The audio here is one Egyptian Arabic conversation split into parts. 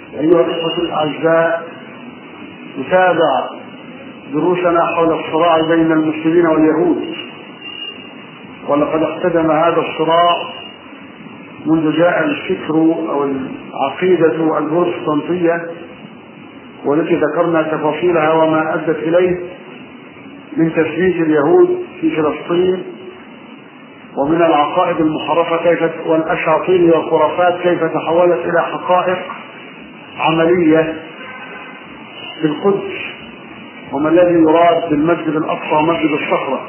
أيها الإخوة الأعزاء نتابع دروسنا حول الصراع بين المسلمين واليهود ولقد اقتدم هذا الصراع منذ جاء الفكر أو العقيدة البروتستانتية والتي ذكرنا تفاصيلها وما أدت إليه من تثبيت اليهود في فلسطين ومن العقائد المحرفة كيف والأساطير والخرافات كيف تحولت إلى حقائق عملية بالقدس وما الذي يراد بالمسجد الأقصى ومسجد الصخرة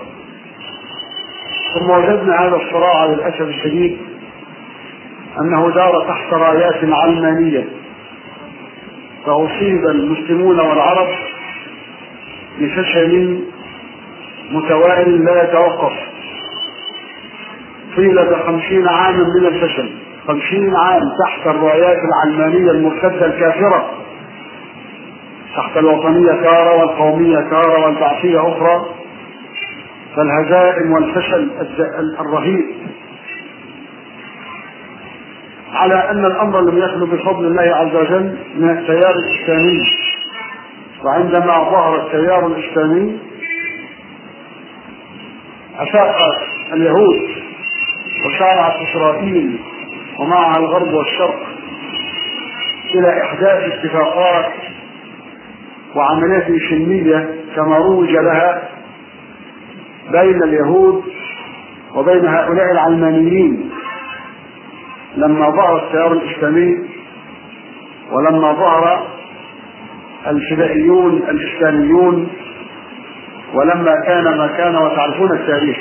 ثم وجدنا هذا الصراع للأسف الشديد أنه دار تحت رايات علمانية فأصيب المسلمون والعرب بفشل متوالي لا يتوقف طيلة خمسين عاما من الفشل خمسين عام تحت الرايات العلمانية المرتدة الكافرة تحت الوطنية تارة والقومية تارة والبعثية أخرى فالهزائم والفشل الرهيب على أن الأمر لم يخلو بفضل الله عز وجل من التيار الإسلامي وعندما ظهر التيار الإسلامي أفاق اليهود وسارعت إسرائيل ومعها الغرب والشرق إلى إحداث اتفاقات وعمليات سلمية كما روج لها بين اليهود وبين هؤلاء العلمانيين لما ظهر التيار الإسلامي ولما ظهر الفدائيون الإسلاميون ولما كان ما كان وتعرفون التاريخ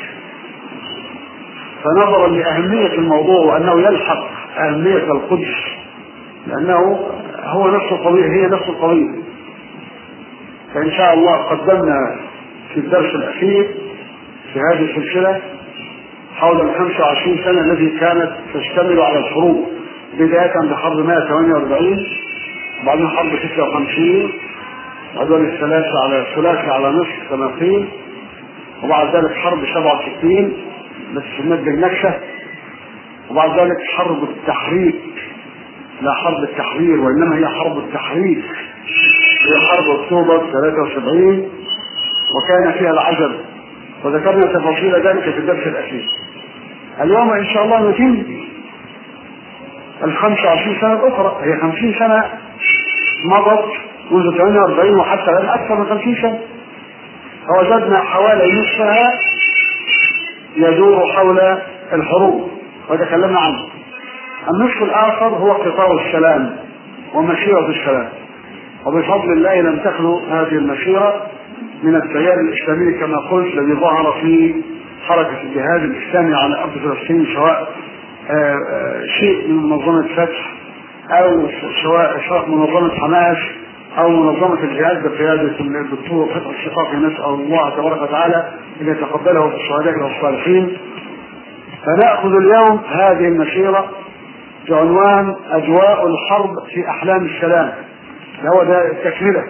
فنظرا لأهمية الموضوع وأنه يلحق أهمية القدس لأنه هو نفس القضية هي نفس القضية فإن شاء الله قدمنا في الدرس الأخير في هذه السلسلة حول ال 25 سنة التي كانت تشتمل على الحروب بداية بحرب 148 وبعدين حرب 56 وهذول الثلاثة على الثلاثة على نصف كما قيل وبعد ذلك حرب 67 بس سميت بالنكسة وبعد ذلك حرب التحريك لا حرب التحرير وإنما هي حرب التحريك هي حرب أكتوبر 73 وكان فيها العجب وذكرنا تفاصيل ذلك في الدرس الأخير اليوم إن شاء الله نتم ال 25 سنة الأخرى هي 50 سنة مضت منذ 48 وحتى الآن أكثر من 50 سنة فوجدنا حوالي نصفها يدور حول الحروب وتكلمنا عنه النصف الآخر هو قطار السلام ومسيرة السلام وبفضل الله لم تخلو هذه المسيرة من التيار الإسلامي كما قلت الذي ظهر في حركة الجهاد الإسلامي على أرض فلسطين سواء آآ آآ شيء من منظمة فتح أو سواء سواء منظمة حماس أو منظمة الجهاد بقيادة الدكتور فتح الشقاقي نسأل الله تبارك وتعالى أن يتقبله في الشهداء والصالحين فنأخذ اليوم هذه المسيرة بعنوان أجواء الحرب في أحلام السلام هو ده التكملة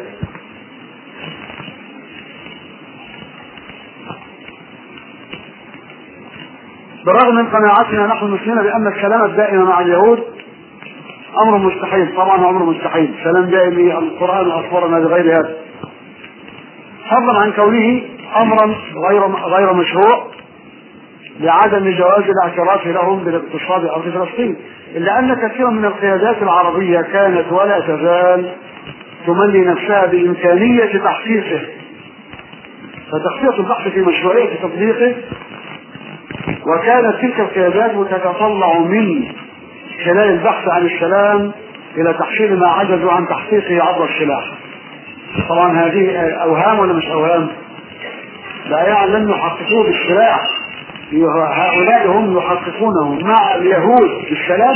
بالرغم من قناعتنا نحن المسلمين بأن السلام الدائم مع اليهود أمر مستحيل طبعا أمر مستحيل سلام دائم القرآن أخبرنا بغير هذا فضلا عن كونه أمرا غير غير مشروع لعدم جواز الاعتراف لهم بالاقتصاد أرض فلسطين إلا أن كثيرا من القيادات العربية كانت ولا تزال تملي نفسها بإمكانية تحقيقه فتحقيق البحث في مشروعية تطبيقه وكانت تلك القيادات تتطلع من خلال البحث عن السلام إلى تحصيل ما عجزوا عن تحقيقه عبر السلاح طبعا هذه أوهام ولا مش أوهام لا يعني لم يحققوه بالسلاح هؤلاء هم يحققونه مع اليهود بالسلام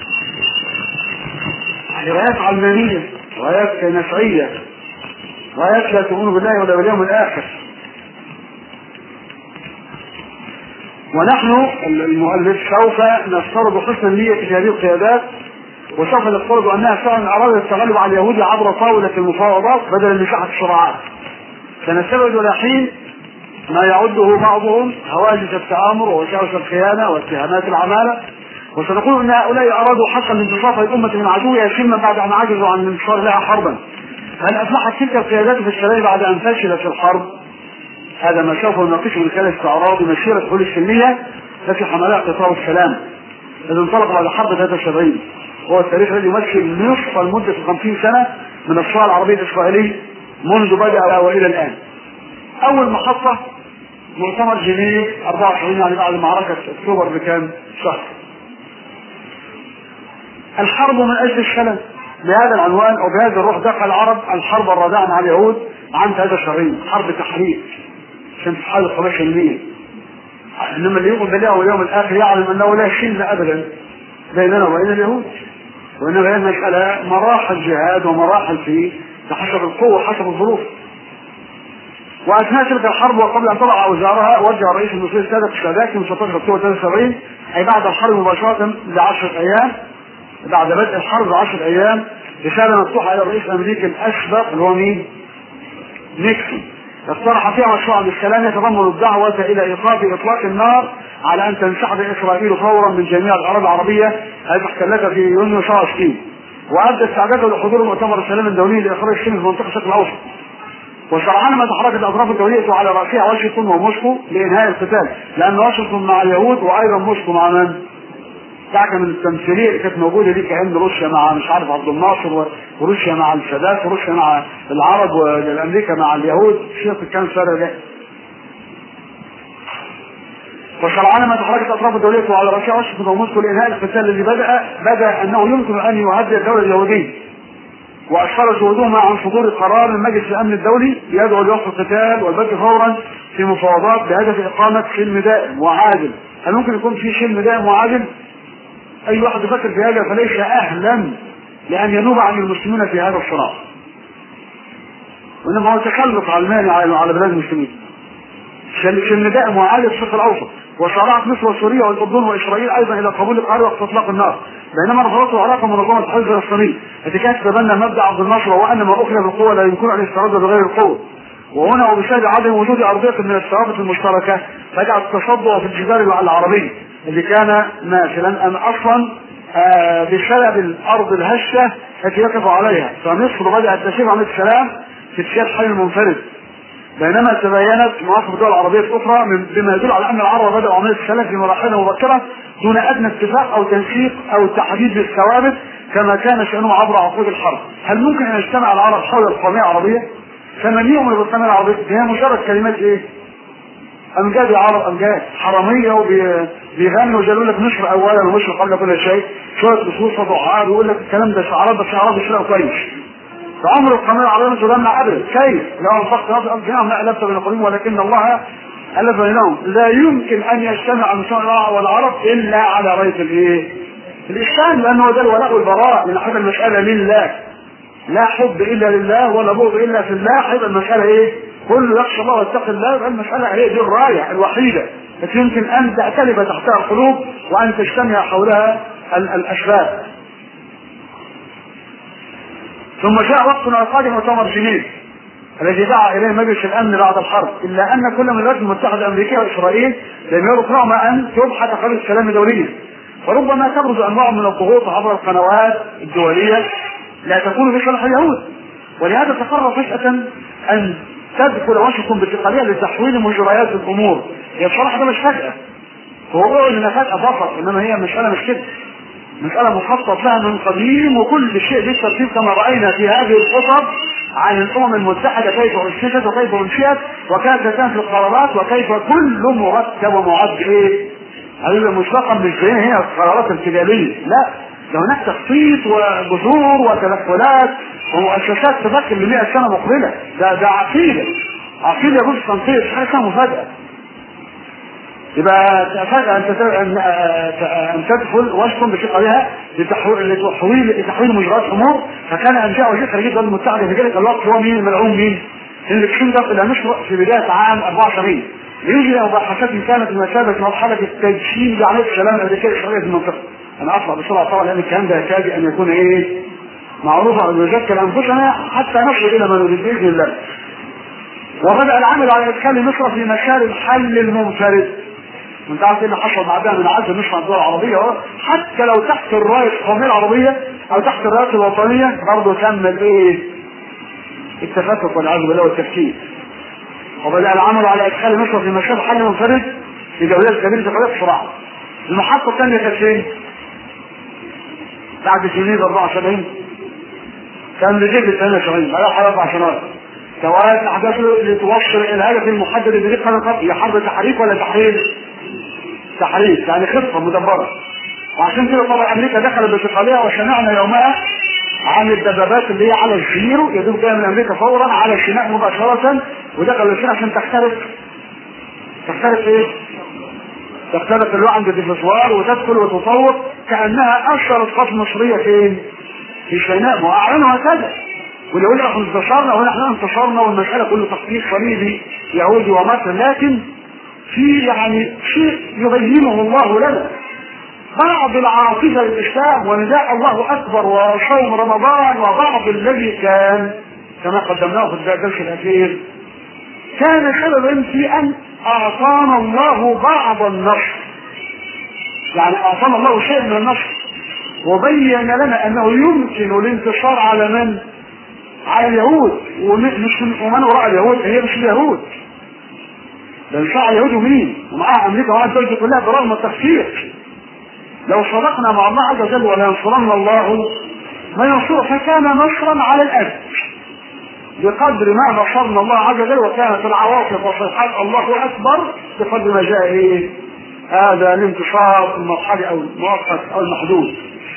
روايات علمانية روايات نفعية روايات لا تؤمن بالله ولا باليوم الآخر ونحن المؤلف سوف نفترض حسن النية في هذه القيادات وسوف نفترض انها فعلا ارادت التغلب على اليهود عبر طاولة المفاوضات بدلا من ساحة الصراعات. سنستبعد الى حين ما يعده بعضهم هواجس التآمر ووساوس الخيانة واتهامات العمالة وسنقول ان هؤلاء ارادوا حقا الانتصاف الامه من عدوها سلما بعد ان عجزوا عن الانتصار لها حربا هل افلحت تلك القيادات في السلام بعد ان فشلت في الحرب؟ هذا ما سوف نناقشه من خلال استعراض مسيره الحلول السلميه التي حملها قطار السلام الذي انطلق بعد حرب 73 هو التاريخ الذي يمثل نصف المده 50 سنه من الصراع العربي الاسرائيلي منذ بدا والى الان. اول محطه مؤتمر جنيف 24 يعني بعد معركه اكتوبر بكام شهر. الحرب من اجل السلام بهذا العنوان او بهذا الروح دخل العرب الحرب الرادعه مع اليهود عام 73 حرب تحرير عشان تحل القضيه السلميه انما اللي يؤمن بالله واليوم الاخر يعلم انه لا شل ابدا بيننا وبين اليهود وانما هي المساله مراحل جهاد ومراحل في بحسب القوه وحسب الظروف واثناء تلك الحرب وقبل ان تضع اوزارها وجه الرئيس المصري السادات الساداتي من 16 اكتوبر 73 اي بعد الحرب مباشره ب 10 ايام بعد بدء الحرب ب 10 ايام رساله مفتوحه الى الرئيس الامريكي الاسبق اللي هو مين؟ نيكسون اقترح فيها مشروع بالسلام يتضمن الدعوة إلى إيقاف إطلاق النار على أن تنسحب إسرائيل فورا من جميع الأراضي العربية التي احتلتها في يونيو 67 وأبدى استعداده لحضور مؤتمر السلام الدولي لإخراج السلم في منطقة الشرق الأوسط وسرعان ما تحركت الأطراف الدولية وعلى رأسها واشنطن وموسكو لإنهاء القتال لأن واشنطن مع اليهود وأيضا موسكو مع من؟ من التمثيليه اللي كانت موجوده دي كان روسيا مع مش عارف عبد الناصر وروسيا مع السادات وروسيا مع العرب وامريكا مع اليهود شوف كان فرق ده وشرعان ما تحركت الاطراف الدوليه وعلى راسها واشنطن وموسكو لانهاء القتال الذي بدا بدا انه يمكن ان يهدئ الدوله اليهوديه واشار جهودهما عن صدور قرار من مجلس الامن الدولي يدعو لوقف القتال والبدء فورا في مفاوضات بهدف اقامه سلم دائم وعادل هل ممكن يكون في سلم دائم وعادل؟ اي واحد يفكر في هذا فليس اهلا لان ينوب عن المسلمين في هذا الصراع وانما هو تخلف علماني على بلاد المسلمين كان دائم وعالي الشرق الاوسط وصارعت مصر وسوريا والاردن واسرائيل ايضا الى قبول القرار وقت اطلاق النار بينما رفضته علاقه منظمه الحزب الفلسطيني التي كانت تتبنى مبدا عبد الناصر وهو ان ما اخذ بالقوه لا يمكن ان يسترد بغير القوه وهنا وبسبب عدم وجود ارضيه من الثوابت المشتركه رجع التصدع في الجبال العربيه اللي كان ماثلا ان اصلا آه بسبب الارض الهشه التي يقف عليها فمصر بدات تسير عن السلام في اتجاه حي المنفرد بينما تبينت مواقف الدول العربيه الاخرى بما يدل على ان العرب بداوا عمليه السلام في مراحل مبكره دون ادنى اتفاق او تنسيق او تحديد بالثوابت كما كان شانه عبر عقود الحرب هل ممكن ان يجتمع العرب حول القوميه العربيه فمن يؤمن بالقوميه العربيه هي مجرد كلمات ايه امجاد العرب امجاد حراميه وبيغنوا وجالوا لك مصر اولا ومصر قبل كل شيء شويه نصوص وضعاف ويقول لك الكلام ده شعارات بس شعارات بيشتغلوا كويس فعمر القمر العربية تجمع ابدا كيف؟ لو انفقت نفسك جميعا ما الفت بين القومين ولكن الله الف بينهم لا يمكن ان يجتمع المسلمون والعرب الا على رايه الايه؟ الاسلام لانه هو ده الولاء والبراء من حب المساله لله لا حب الا لله ولا بغض الا في الله هيبقى المساله ايه؟ كل يخشى الله ويتقي الله يبقى المساله هي دي الرايه الوحيده التي يمكن ان تعتلف تحتها القلوب وان تجتمع حولها الاشباب ثم جاء وقتنا القادم مؤتمر جنيف الذي دعا اليه مجلس الامن بعد الحرب الا ان كل من الولايات المتحده الامريكيه واسرائيل لم يروا رغم ان تبحث قضيه السلام دوليا وربما تبرز انواع من الضغوط عبر القنوات الدوليه لا تكون في صالح اليهود ولهذا تقرر فجاه ان تدخل واشنطن باتفاقيه لتحويل مجريات الامور هي بصراحه ده مش فجاه هو انها فجاه فقط انما هي مساله مش كده مسألة مخطط لها من قديم وكل شيء بالترتيب كما رأينا في هذه الخطب عن الأمم المتحدة كيف أنشئت وكيف أنشئت وكيف كانت القرارات وكيف كل مرتب ومعد إيه؟ هذه مسبقا مش زي هنا القرارات الارتجالية لا ده هناك تخطيط وجذور وتدخلات ومؤسسات تفكر ل 100 سنة مقبلة ده ده عقيدة عقيدة يجوز تنطيط مش حاجة اسمها مفاجأة يبقى فجأة أن أن تدخل واشنطن بثقلها لتحويل لتحويل لتحويل مجريات الأمور فكان أنشاء وزير خارجية الولايات المتحدة في ذلك الوقت هو مين الملعون مين؟ الكسندر إلى مصر في بداية عام 74 ليجري مباحثات كانت بمثابة مرحلة التجسيم لعملية السلام الأمريكية الإسرائيلية في المنطقة. أنا أطلع بسرعة طبعا لأن الكلام ده يحتاج أن يكون إيه؟ معروفا ونذكر أنفسنا حتى نصل إلى ما نريد بإذن الله. وبدأ العمل على إدخال مصر في مسار الحل المنفرد وانت عارف ايه اللي حصل بعدها من عزل مش مع الدول العربيه اهو حتى لو تحت الرايه القوميه العربيه او تحت الرايه الوطنيه برضه كمل ايه؟ التفتت والعياذ بالله والتفكير وبدا العمل على ادخال مصر في مشهد حل منفرد لدولات كبيره دولات صراع المحطه الثانيه كانت فين؟ بعد سنين 74 كان بجيب 72 بقى حوالي اربع سنوات توالت احداث لتوصل الى الهدف المحدد اللي بدقه القتل هي حرب تحريك ولا تحرير؟ تحريك يعني خطه مدبره وعشان كده طبعا امريكا دخلت بانتقاليه وسمعنا يومها عن الدبابات اللي هي على الزيرو يدوب جايه من امريكا فورا على السيناء مباشره ودخلوا السيناء عشان تخترق تخترق ايه؟ تخترق اللي عند الدفسوار وتدخل وتطور كانها اشهر قصر مصريه فين؟ في سيناء واعلنوا هكذا واللي يقول احنا انتصرنا ونحن انتصرنا والمساله كله تخطيط صليبي يهودي ومصر لكن في يعني شيء يبينه الله لنا بعض العاطفة للإسلام ونداء الله أكبر وصوم رمضان وبعض الذي كان كما قدمناه في الدرس الأخير كان سببا في أن أعطانا الله بعض النصر يعني أعطانا الله شيء من النصر وبين لنا أنه يمكن الانتصار على من؟ على اليهود ومش ومن وراء اليهود هي مش اليهود ده مش على اليهود ومين؟ ومعاها أمريكا ومعاها الدول دي كلها برغم التخفيف لو صدقنا مع الله عز وجل ولا ينصرن الله ما ينصره فكان نصرا على الأرض بقدر ما نصرنا الله عز وجل وكانت العواصف والصيحات الله أكبر بقدر ما جاء إيه هذا الانتصار المرحلي أو المؤقت أو المحدود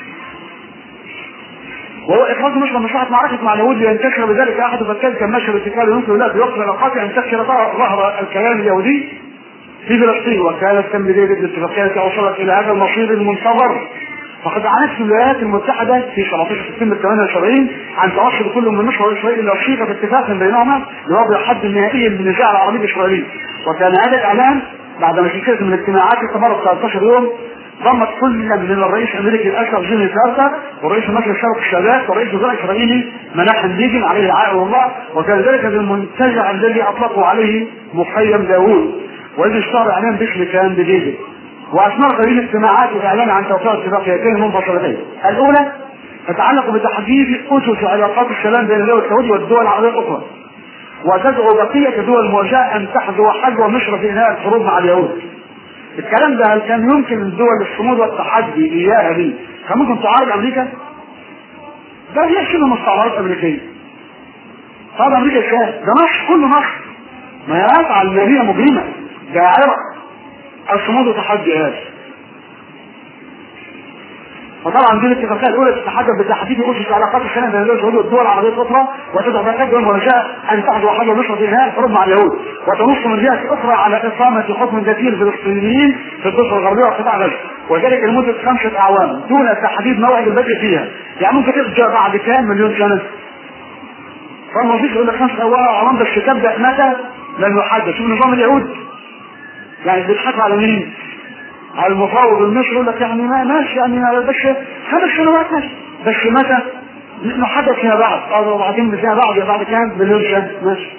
وهو إخراج مصر من ساعة معركة مع اليهود لينتشر بذلك أحد فكان كان ماشي باتكال يمكن لا بوقت العلاقات أن تكسر ظهر الكيان اليهودي في فلسطين وكانت كم بداية الاتفاقية التي وصلت إلى هذا المصير المنتظر فقد أعلنت الولايات المتحدة في 17 سبتمبر 78 عن توصل كل من مصر وإسرائيل إلى صيغة اتفاق بينهما لوضع حد نهائي للنزاع العربي الإسرائيلي وكان هذا الإعلان بعد ما سلسلة من الاجتماعات استمرت 13 يوم ضمت كل من الرئيس الامريكي الاشرف جيمي كارتر ورئيس مجلس الشرق السادات ورئيس الوزراء الاسرائيلي مناحم بيجن عليه عائله الله وكان ذلك بالمنتجع الذي اطلقوا عليه مخيم داوود واذ اشتهر اعلان باسم كان بديفيد واثمر قليل اجتماعات واعلان عن توقيع اتفاقيتين منفصلتين الاولى تتعلق بتحديد اسس علاقات السلام بين الدول السعودي والدول العربيه الاخرى وتدعو بقيه دول المواجهه ان تحذو حذو مصر في انهاء الحروب مع اليهود الكلام ده هل كان يمكن الدول الصمود والتحدي اياها دي كان ممكن تعارض امريكا؟ ده هي شبه مستعمرات امريكيه. طب امريكا ازاي؟ ده مصر كله مصر. ما هي افعل ماليه مجرمه جائره الصمود وتحدي هذا. فطبعا دي الاتفاقيه الاولى تتحدث بتحديد اسس علاقات السلام بين الدول والدول العربيه الاخرى وتدعو بقدر المنشاه ان تحظو حظ مصر في انهاء الحروب مع اليهود وتنص من جهه اخرى على اقامه حكم ذاتي للفلسطينيين في الضفه الغربيه وقطاع غزه وذلك لمده خمسه اعوام دون تحديد موعد البدء فيها يعني ممكن ترجع بعد كام مليون سنه فما فيش يقول لك خمسه اعوام بس تبدا متى لم يحدد شوف نظام اليهود يعني بيضحكوا على مين؟ على المفاوض المصري يقول لك يعني ما ماشي يعني بس خمس سنوات ماشي بس متى نحدث فيما بعد اه وبعدين فيما بعد بعد كام مليون سنه ماشي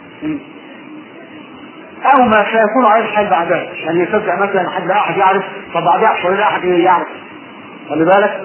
او ما سيكون عليه الحال بعدها يعني يصدق مثلا حد لا احد يعرف طب بعدها يحصل لا احد يعرف خلي بالك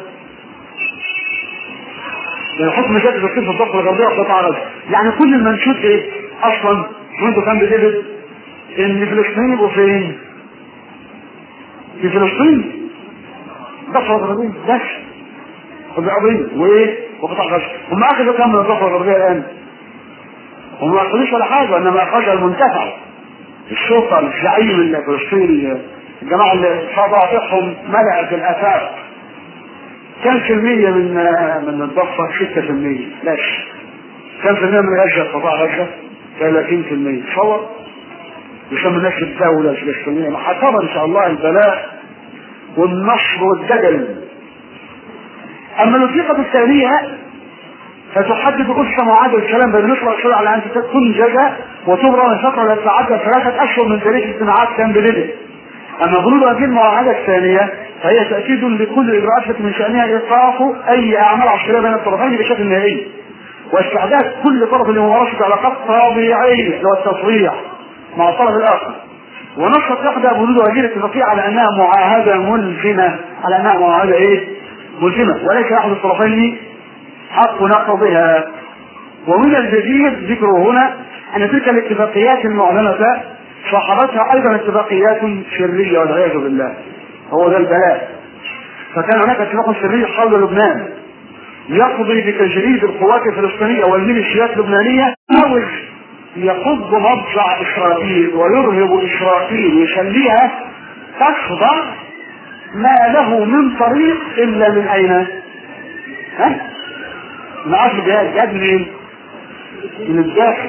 الحكم جاد في في الضفه الغربيه وقطاع غزه يعني كل المنشود ايه اصلا منذ كان بديفيد ان فلسطين يبقوا فين؟ في فلسطين الضفه الغربيه بس القضيه وايه؟ وقطاع غزه هم اخذوا كم من الضفه الغربيه الان؟ هم ما اخذوش ولا حاجه انما اخذها المنتفع الشرطه الزعيم الفلسطيني الجماعه اللي فضائحهم ملأت الافاق كم في المية من من الضفة؟ 6% بس كم في المية من غزة قطاع غزة؟ 30% تصور يسمى الناس الدولة الفلسطينية محاصرة إن شاء الله البلاء والنصر والدجل أما الوثيقة الثانية فتحدد أسس معاهدة الكلام بين مصر وإسرائيل على أن تنجز وتبرى من فترة لا تتعدى ثلاثة أشهر من تاريخ اجتماعات كان بليبيا أما بنود هذه المعاهدة الثانية فهي تأكيد لكل الإجراءات التي من شأنها إيقاف أي أعمال عسكرية بين الطرفين بشكل نهائي واستعداد كل طرف لممارسة علاقات طبيعية اللي هو التصريح مع الطرف الآخر ونصت احدى بنود هذه الاتفاقيه على انها معاهده ملزمه على انها معاهده ايه؟ ملزمه وليس احد الطرفين حق نقضها ومن الجدير ذكره هنا ان تلك الاتفاقيات المعلنه صاحبتها ايضا اتفاقيات سريه والعياذ بالله هو ده البلاء فكان هناك اتفاق سري حول لبنان يقضي بتجريد القوات الفلسطينيه والميليشيات اللبنانيه يحاول يقض مضجع اسرائيل ويرهب اسرائيل ويخليها تخضع ما له من طريق الا من اين؟ ها؟ من اصل جهاد جهاد منين؟ من الداخل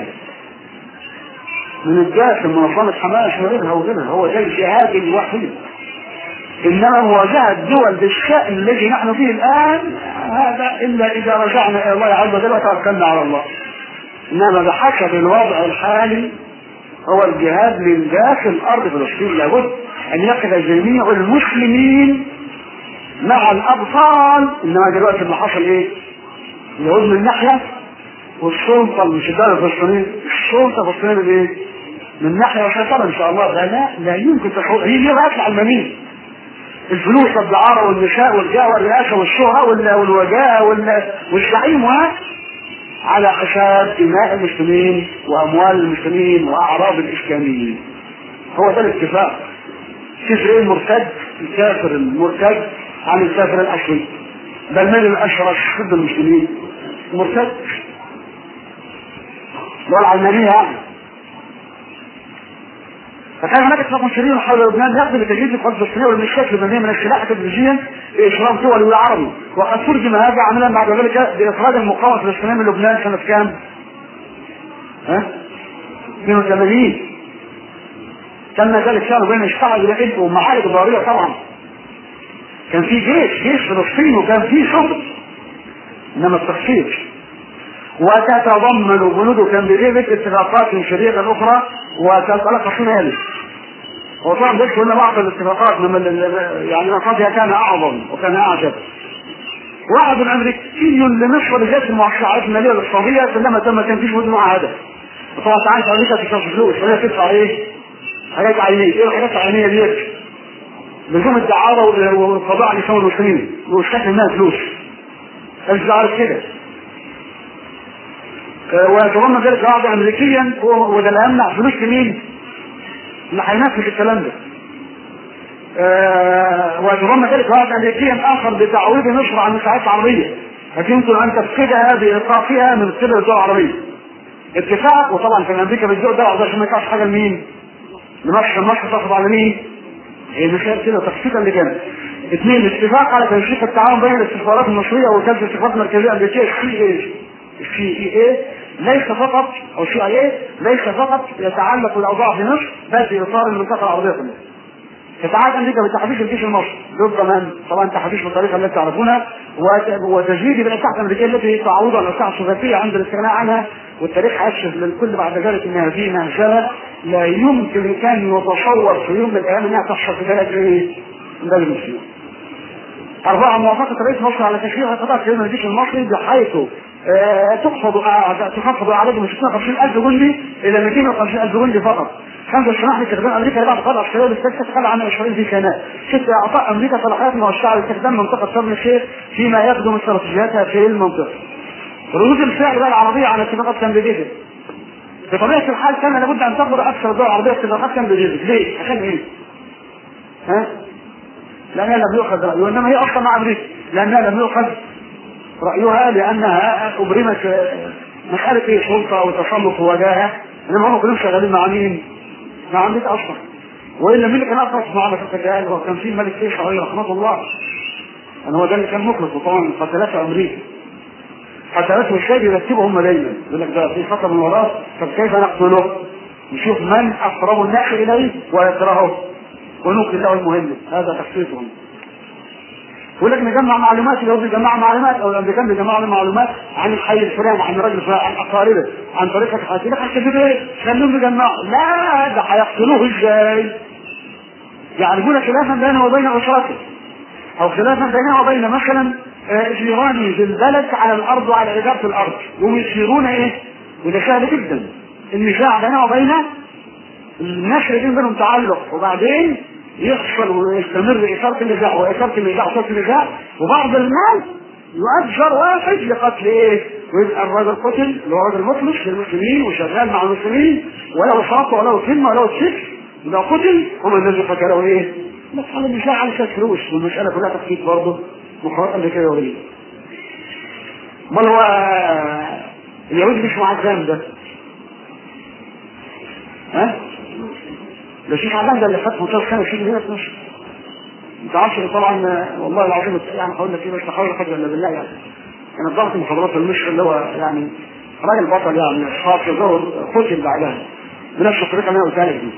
من الداخل منظمة حماس وغيرها وغيرها هو ده الجهاد الوحيد انما مواجهة الدول بالشأن الذي نحن فيه الان هذا الا اذا رجعنا الى الله عز وجل وتوكلنا على الله انما بحسب الوضع الحالي هو الجهاد من داخل ارض فلسطين لابد ان يقف جميع المسلمين مع الابطال انما دلوقتي اللي حصل ايه؟ اليهود من ناحيه والسلطه مش الدوله الفلسطينيه السلطه الفلسطينيه بايه؟ من ناحيه وسيطره ان شاء الله ده لا لا يمكن تشعر هي دي راس العلمانيين الفلوس والدعاره والنساء والجاه والرئاسه والشهره والوجاهه والزعيم على حساب دماء المسلمين واموال المسلمين واعراض الاسلاميين هو ده الاتفاق كفر ايه المرتد الكافر المرتد عن الكافر الاصلي بل من الاشرس ضد المسلمين مرتد اللي هو العلمانيه يعني فكان هناك اتفاق سري حول لبنان يقضي بتجهيز القوات الفلسطينيه والميليشيات اللبنانيه من السلاح تدريجيا لاشراف دول والعربي وقد ترجم هذا عملا بعد ذلك باخراج المقاومه الفلسطينيه من لبنان سنه كام؟ ها؟ 82 كان ذلك كانوا بين الشعب الى ومعارك ضاريه طبعا كان في جيش جيش فلسطين وكان في شغل انما التخطيط وتتضمن بنود كامبريفيت اتفاقات شريعة أخرى وتتلقى شمالي وطبعا بس قلنا بعض الاتفاقات من يعني مقاصدها كان أعظم وكان أعجب وعد أمريكي لمصر بذات الموسعات المالية الاقتصادية كلما تم تنفيذ مدن معاهدة وطبعا تعالى أمريكا تدفع فلوس وهي تدفع إيه؟ حاجات عينية إيه الحاجات العينية ديت؟ لزوم الدعارة والقضاء على لسان المسلمين والشكل إنها فلوس مش عارف كده ويتضمن ذلك العقد امريكيا وده اللي امنع فلوس مين؟ اللي هينفذ الكلام ده. أه ويتضمن ذلك عقد امريكيا اخر بتعويض مصر عن المساعدات العربيه. لكن يمكن ان تفقدها بايقافها من قبل الدول العربيه. اتفاق وطبعا كان امريكا بتزود الدول العربيه عشان ما يقعش حاجه لمين؟ لمصر مصر تاخد على مين؟ هي مش كده تخطيطا لكام؟ اثنين اتفاق على تنسيق التعاون بين الاستخبارات المصريه ووكاله الاستخبارات المركزيه الامريكيه السي اي السي اي اي ليس فقط او سي اي اي ليس فقط يتعلق بالاوضاع في مصر بل في اطار المنطقه العربيه كلها. تتعهد امريكا بتحديث الجيش المصري ضد من؟ طبعا تحديث بالطريقه التي تعرفونها وتجريد بالاسلحه الامريكيه التي تعوض عن الاسلحه السوفيتيه عند الاستغناء عنها والتاريخ هيكشف للكل بعد ذلك انها في مهزله لا يمكن كان يتصور في يوم من الايام انها تحصل في بلد ايه؟ بلد المسلمين. أربعة موافقة رئيس مصر على تشريع قطاع كلمة الجيش المصري بحيث آه تخفض تخفض أعدادهم من 65000 جندي إلى 250000 جندي فقط. خمسة السماح باستخدام أمريكا لبعض قطع الشباب السادسة تقل عن 20 في سنة. ستة إعطاء أمريكا صلاحيات موسعة لاستخدام منطقة شرم الشيخ فيما يخدم استراتيجياتها في المنطقة. ردود الفعل بقى العربية على اتفاقات كامب ديفيد. بطبيعة الحال كان لابد أن تقبل أكثر الدول العربية اتفاقات كامب ديفيد. ليه؟ عشان إيه؟ ها؟ لأنها لم يؤخذ رأيه وإنما هي أصلا مع أمريكا لأنها لم يؤخذ رأيها لأنها أبرمت مسألة إيه سلطة وتسلط ووجاهة إنما هم كلهم شغالين مع مين؟ مع أمريكا أصلا وإلا مين اللي كان أطلق مع مسألة الجهاد هو كان في الملك فيصل عليه رحمة الله أن هو ده اللي كان مطلق وطبعا قتلته أمريكا قتلته الشيء يرتبهم دايما يقول لك ده في خطر من وراه طب كيف نقتله؟ نشوف من أقرب الناس إليه ويكرهه ونوكل له المهمة هذا تخطيطهم يقول لك نجمع معلومات لو بيجمع معلومات او الامريكان بيجمعوا معلومات عن الحي الفلاني عن الراجل الفلاني عن اقاربه عن طريقه حياته لك هتكتبوا ايه؟ خليهم يجمعوا لا ده هيقتلوه ازاي؟ يعرفون خلافا بينه وبين اسرته او خلافا بينه وبين مثلا جيرانه في البلد على الارض وعلى اداره الارض ويصيرون ايه؟ وده سهل جدا النزاع بينه وبين الناس اللي بينهم تعلق وبعدين يحصل ويستمر إثارة النزاع وإثارة النزاع وإثارة النزاع وبعض الناس يؤجر واحد لقتل ايه؟ ويبقى الراجل قتل اللي هو راجل مخلص للمسلمين وشغال مع المسلمين ولا وساطه ولا كلمه ولا سجن ده قتل ومن الذي قتله ايه؟ مسألة مش على اساس فلوس والمسألة كلها تخطيط برضه مقارنة بكده وليه امال هو اليهود مش معزام ده ها؟ ده شيخ عزام ده اللي خد 15 سنة شيخ هنا في مصر انت عارف طبعا والله العظيم يعني هقول لك ايه مش هحاول اخد الا بالله يعني انا ضغط محاضرات المصر اللي هو يعني راجل بطل يعني خاطر ظهر قتل بعدها بنفس الطريقه اللي انا قلتها لك دي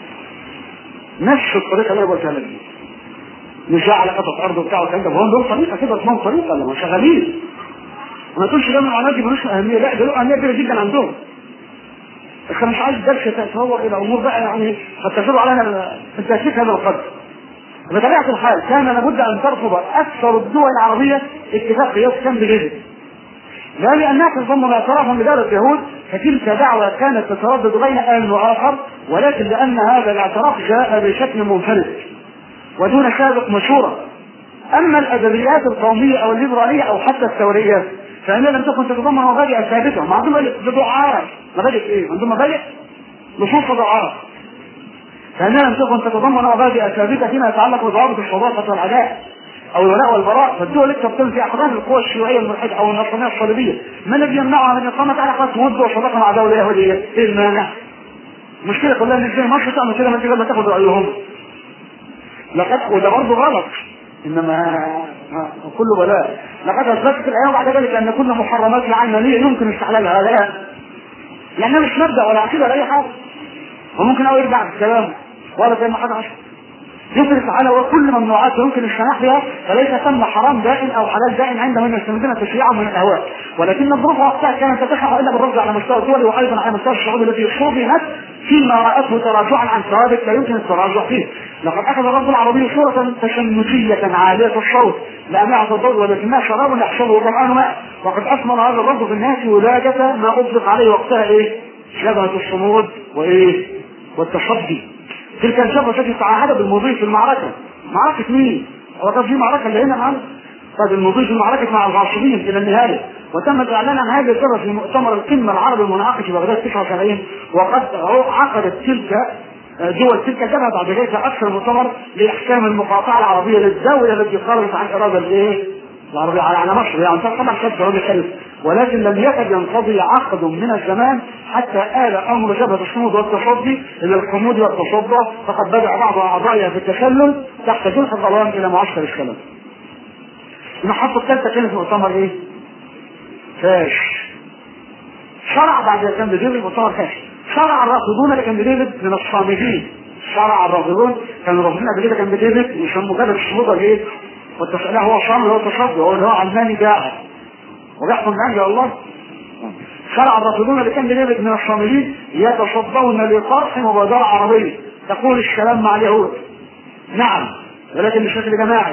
نفس الطريقه اللي انا قلتها لك دي مش على قطعه ارض وبتاع والكلام ده هم دول طريقه كده اسمهم طريقه اللي هم شغالين ما تقولش ده من العلامات دي ملوش اهميه لا ده له اهميه كبيره جدا عندهم بس انا مش عايز درس تتطور الى امور بقى يعني قد تزول علينا التاسيس هذا القدر بطبيعة الحال كان لابد أن ترفض أكثر الدول العربية اتفاق قياس كامب ديفيد لا لأنها تظن ما اعترافا بدولة اليهود فتلك دعوة كانت تتردد بين آن وآخر ولكن لأن هذا الاعتراف جاء بشكل منفرد ودون سابق مشورة أما الأدبيات القومية أو الليبرالية أو حتى الثورية فإنها لم تكن تتضمن مبادئ ثابتة ما عندهم دعاء مبادئ إيه؟ عندهم مبادئ نصوص دعاء فإنها لم تكن تتضمن مبادئ ثابتة فيما يتعلق بضوابط الصداقة والعداء أو الولاء والبراء فالدول التي تبتم في أحضان القوى الشيوعية الملحدة أو النصرانية الصليبية ما الذي يمنعها من إقامة علاقات ود وصداقة مع دولة يهودية؟ إيه المانع؟ المشكلة كلها إن إزاي مصر تعمل كده ما أنت لما تاخد رأيهم لقد وده برضه غلط إنما كله بلاء لقد أثبتت الأيام بعد ذلك أن كل محرمات العلمانية يمكن استحلالها لا لأنها مش مبدأ ولا عقيدة ولا أي حاجة وممكن أو يرجع في الكلام ولا زي ما حد عشر يدرك على وكل ممنوعات يمكن السماح بها فليس ثم حرام دائم او حلال دائم عند من يستمدون تشريعا من الاهواء ولكن الظروف وقتها كانت تتسع الا بالرد على مستوى الدول وايضا على مستوى الشعوب التي صوبت فيما راته تراجعا عن ثوابت لا يمكن التراجع فيه لقد اخذ الرب العربي صوره تشنجيه عاليه الصوت لامعه الضوء ولكنها شراب يحصل وظمآن ماء وقد اثمر هذا الرب في الناس ولاده ما اطلق عليه وقتها ايه؟ شبهه الصمود وايه؟ والتصدي تلك الجبهة التي تعاهد بالمضي في المعركة معركة مين؟ هو كان في معركة اللي هنا معنا طيب المضي في المعركة مع الغاصبين إلى النهاية وتم الإعلان عن هذه الجبهة في مؤتمر القمة العربي المنعقد في بغداد 79 وقد عقدت تلك دول تلك الجبهة بعد ذلك أكثر مؤتمر لإحكام المقاطعة العربية للدولة التي خرجت عن إرادة الإيه؟ العربية على مصر يعني طبعا كانت جواب خلف ولكن لم يكد ينقضي عقد من الزمان حتى آل أمر جبهة الصمود والتصدي إلى القمود والتصدى فقد بدأ بعض أعضائها في التسلل تحت جنح الظلام إلى معسكر السلام. المحطة الثالثة كانت مؤتمر إيه؟ فاش. شرع بعد كان ديفيد مؤتمر فاش. شرع الرافضون لكان ديفيد من الصامدين. شرع الرافضون كانوا رافضين قبل كده كان ديفيد يسموا جبهة الصمود ايه؟ والتصدي هو صامد هو تصدي هو اللي هو علماني قاعد. وبيحكم بأنجل الله شرع الرافضون اللي كان بنبت من الصاملين يتصدون لطرح مبادرة عربية تقول السلام مع اليهود نعم ولكن بشكل جماعي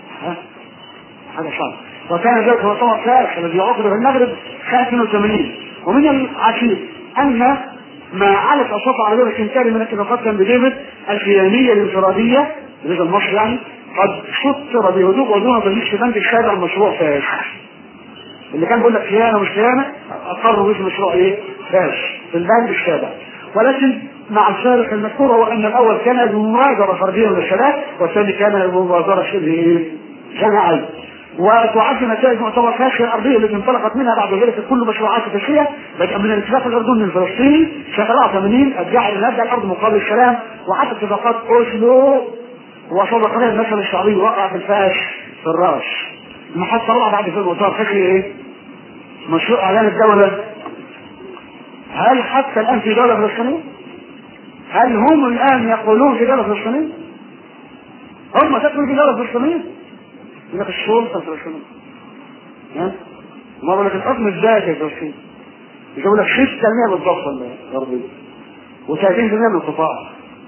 هذا صعب وكان ذلك هو طبق ثالث الذي عقد في المغرب سنة 82 ومن العجيب أن ما علت أصوات العربية الاستنكاري من اتفاقات كان بديفيد الخيانية الانفرادية بالنسبة المصري يعني قد سطر بهدوء ودون تمييز في بند الشارع المشروع فاش اللي كان بيقول لك خيانه مش خيانه اقروا باسم مشروع ايه؟ فاش في البند السابع ولكن مع الفارق المذكور هو ان الاول كان المبادره فرديه للشباب والثاني كان المبادره شبه ايه؟ جماعيه وتعد نتائج مؤتمر فاش الارضيه التي انطلقت منها بعد ذلك كل مشروعات التشريع بدءا من الاتفاق الاردني الفلسطيني سنه 84 ادعى ان نبدا الارض مقابل السلام وحتى اتفاقات اوسلو وصدقنا المثل الشعبي وقع في الفاش في الراس المحطة طلع بعد في المؤتمر فاكر ايه؟ مشروع اعلان الدولة هل حتى الان في دولة فلسطينية؟ هل هم الان يقولون في دولة فلسطينية؟ هم تقولوا في دولة فلسطينية؟ يقول لك السلطة الفلسطينية ها؟ ما بقول لك الحكم الذاتي الفلسطيني يقول لك 6% بالضبط الغربية و30% من القطاع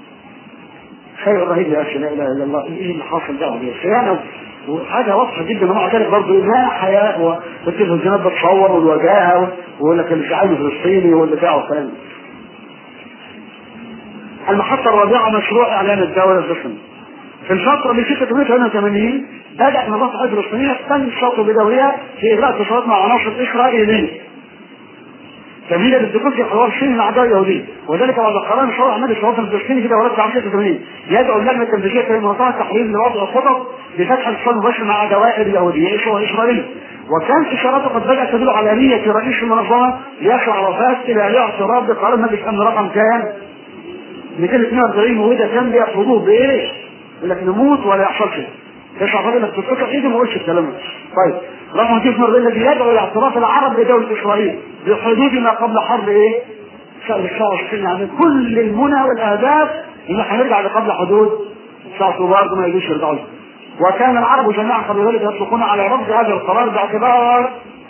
شيء رهيب يا اخي لا اله الا الله ايه اللي حاصل ده خيانه وحاجه واضحه جدا ومع ذلك برضه انها حياه والتلفزيونات بتصور والوجاهه ويقول لك اللي عايز فلسطيني واللي بتاعه فلان المحطة الرابعة مشروع إعلان الدولة الفلسطينية. في الفترة من 1988 بدأ نظام الحرب الفلسطينية تنشط بدورها في إجراء اتصالات مع عناصر إسرائيلية. تمهيدا للدخول في حوار الصين مع الدولة اليهودية وذلك بعد قرار مشروع عمل الشرطة الفلسطيني في دورات عام 86 يدعو اللجنة التنفيذية في منظمة التحرير لوضع خطط لفتح الاتصال المباشر مع دوائر يهودية وإسرائيلية وكان اشاراته قد بدات تدل على نيه رئيس المنظمه ياسر عرفات الى الاعتراف بقرار مجلس امن رقم كام؟ 242 وده كان بيحفظوه بايه؟ يقول لك نموت ولا يحصل شيء. يشرح الراجل انك تتقطع ايدي ما قلتش الكلام ده. طيب رقم 242 الذي يدعو الى اعتراف العرب بدوله اسرائيل بحدود ما قبل حرب ايه؟ شهر 29 يعني كل المنى والاهداف ان احنا نرجع لقبل حدود 9 اكتوبر ما يجوش يرجعوا لها. وكان العرب جميعا قبل ذلك يطلقون على رفض هذا القرار باعتبار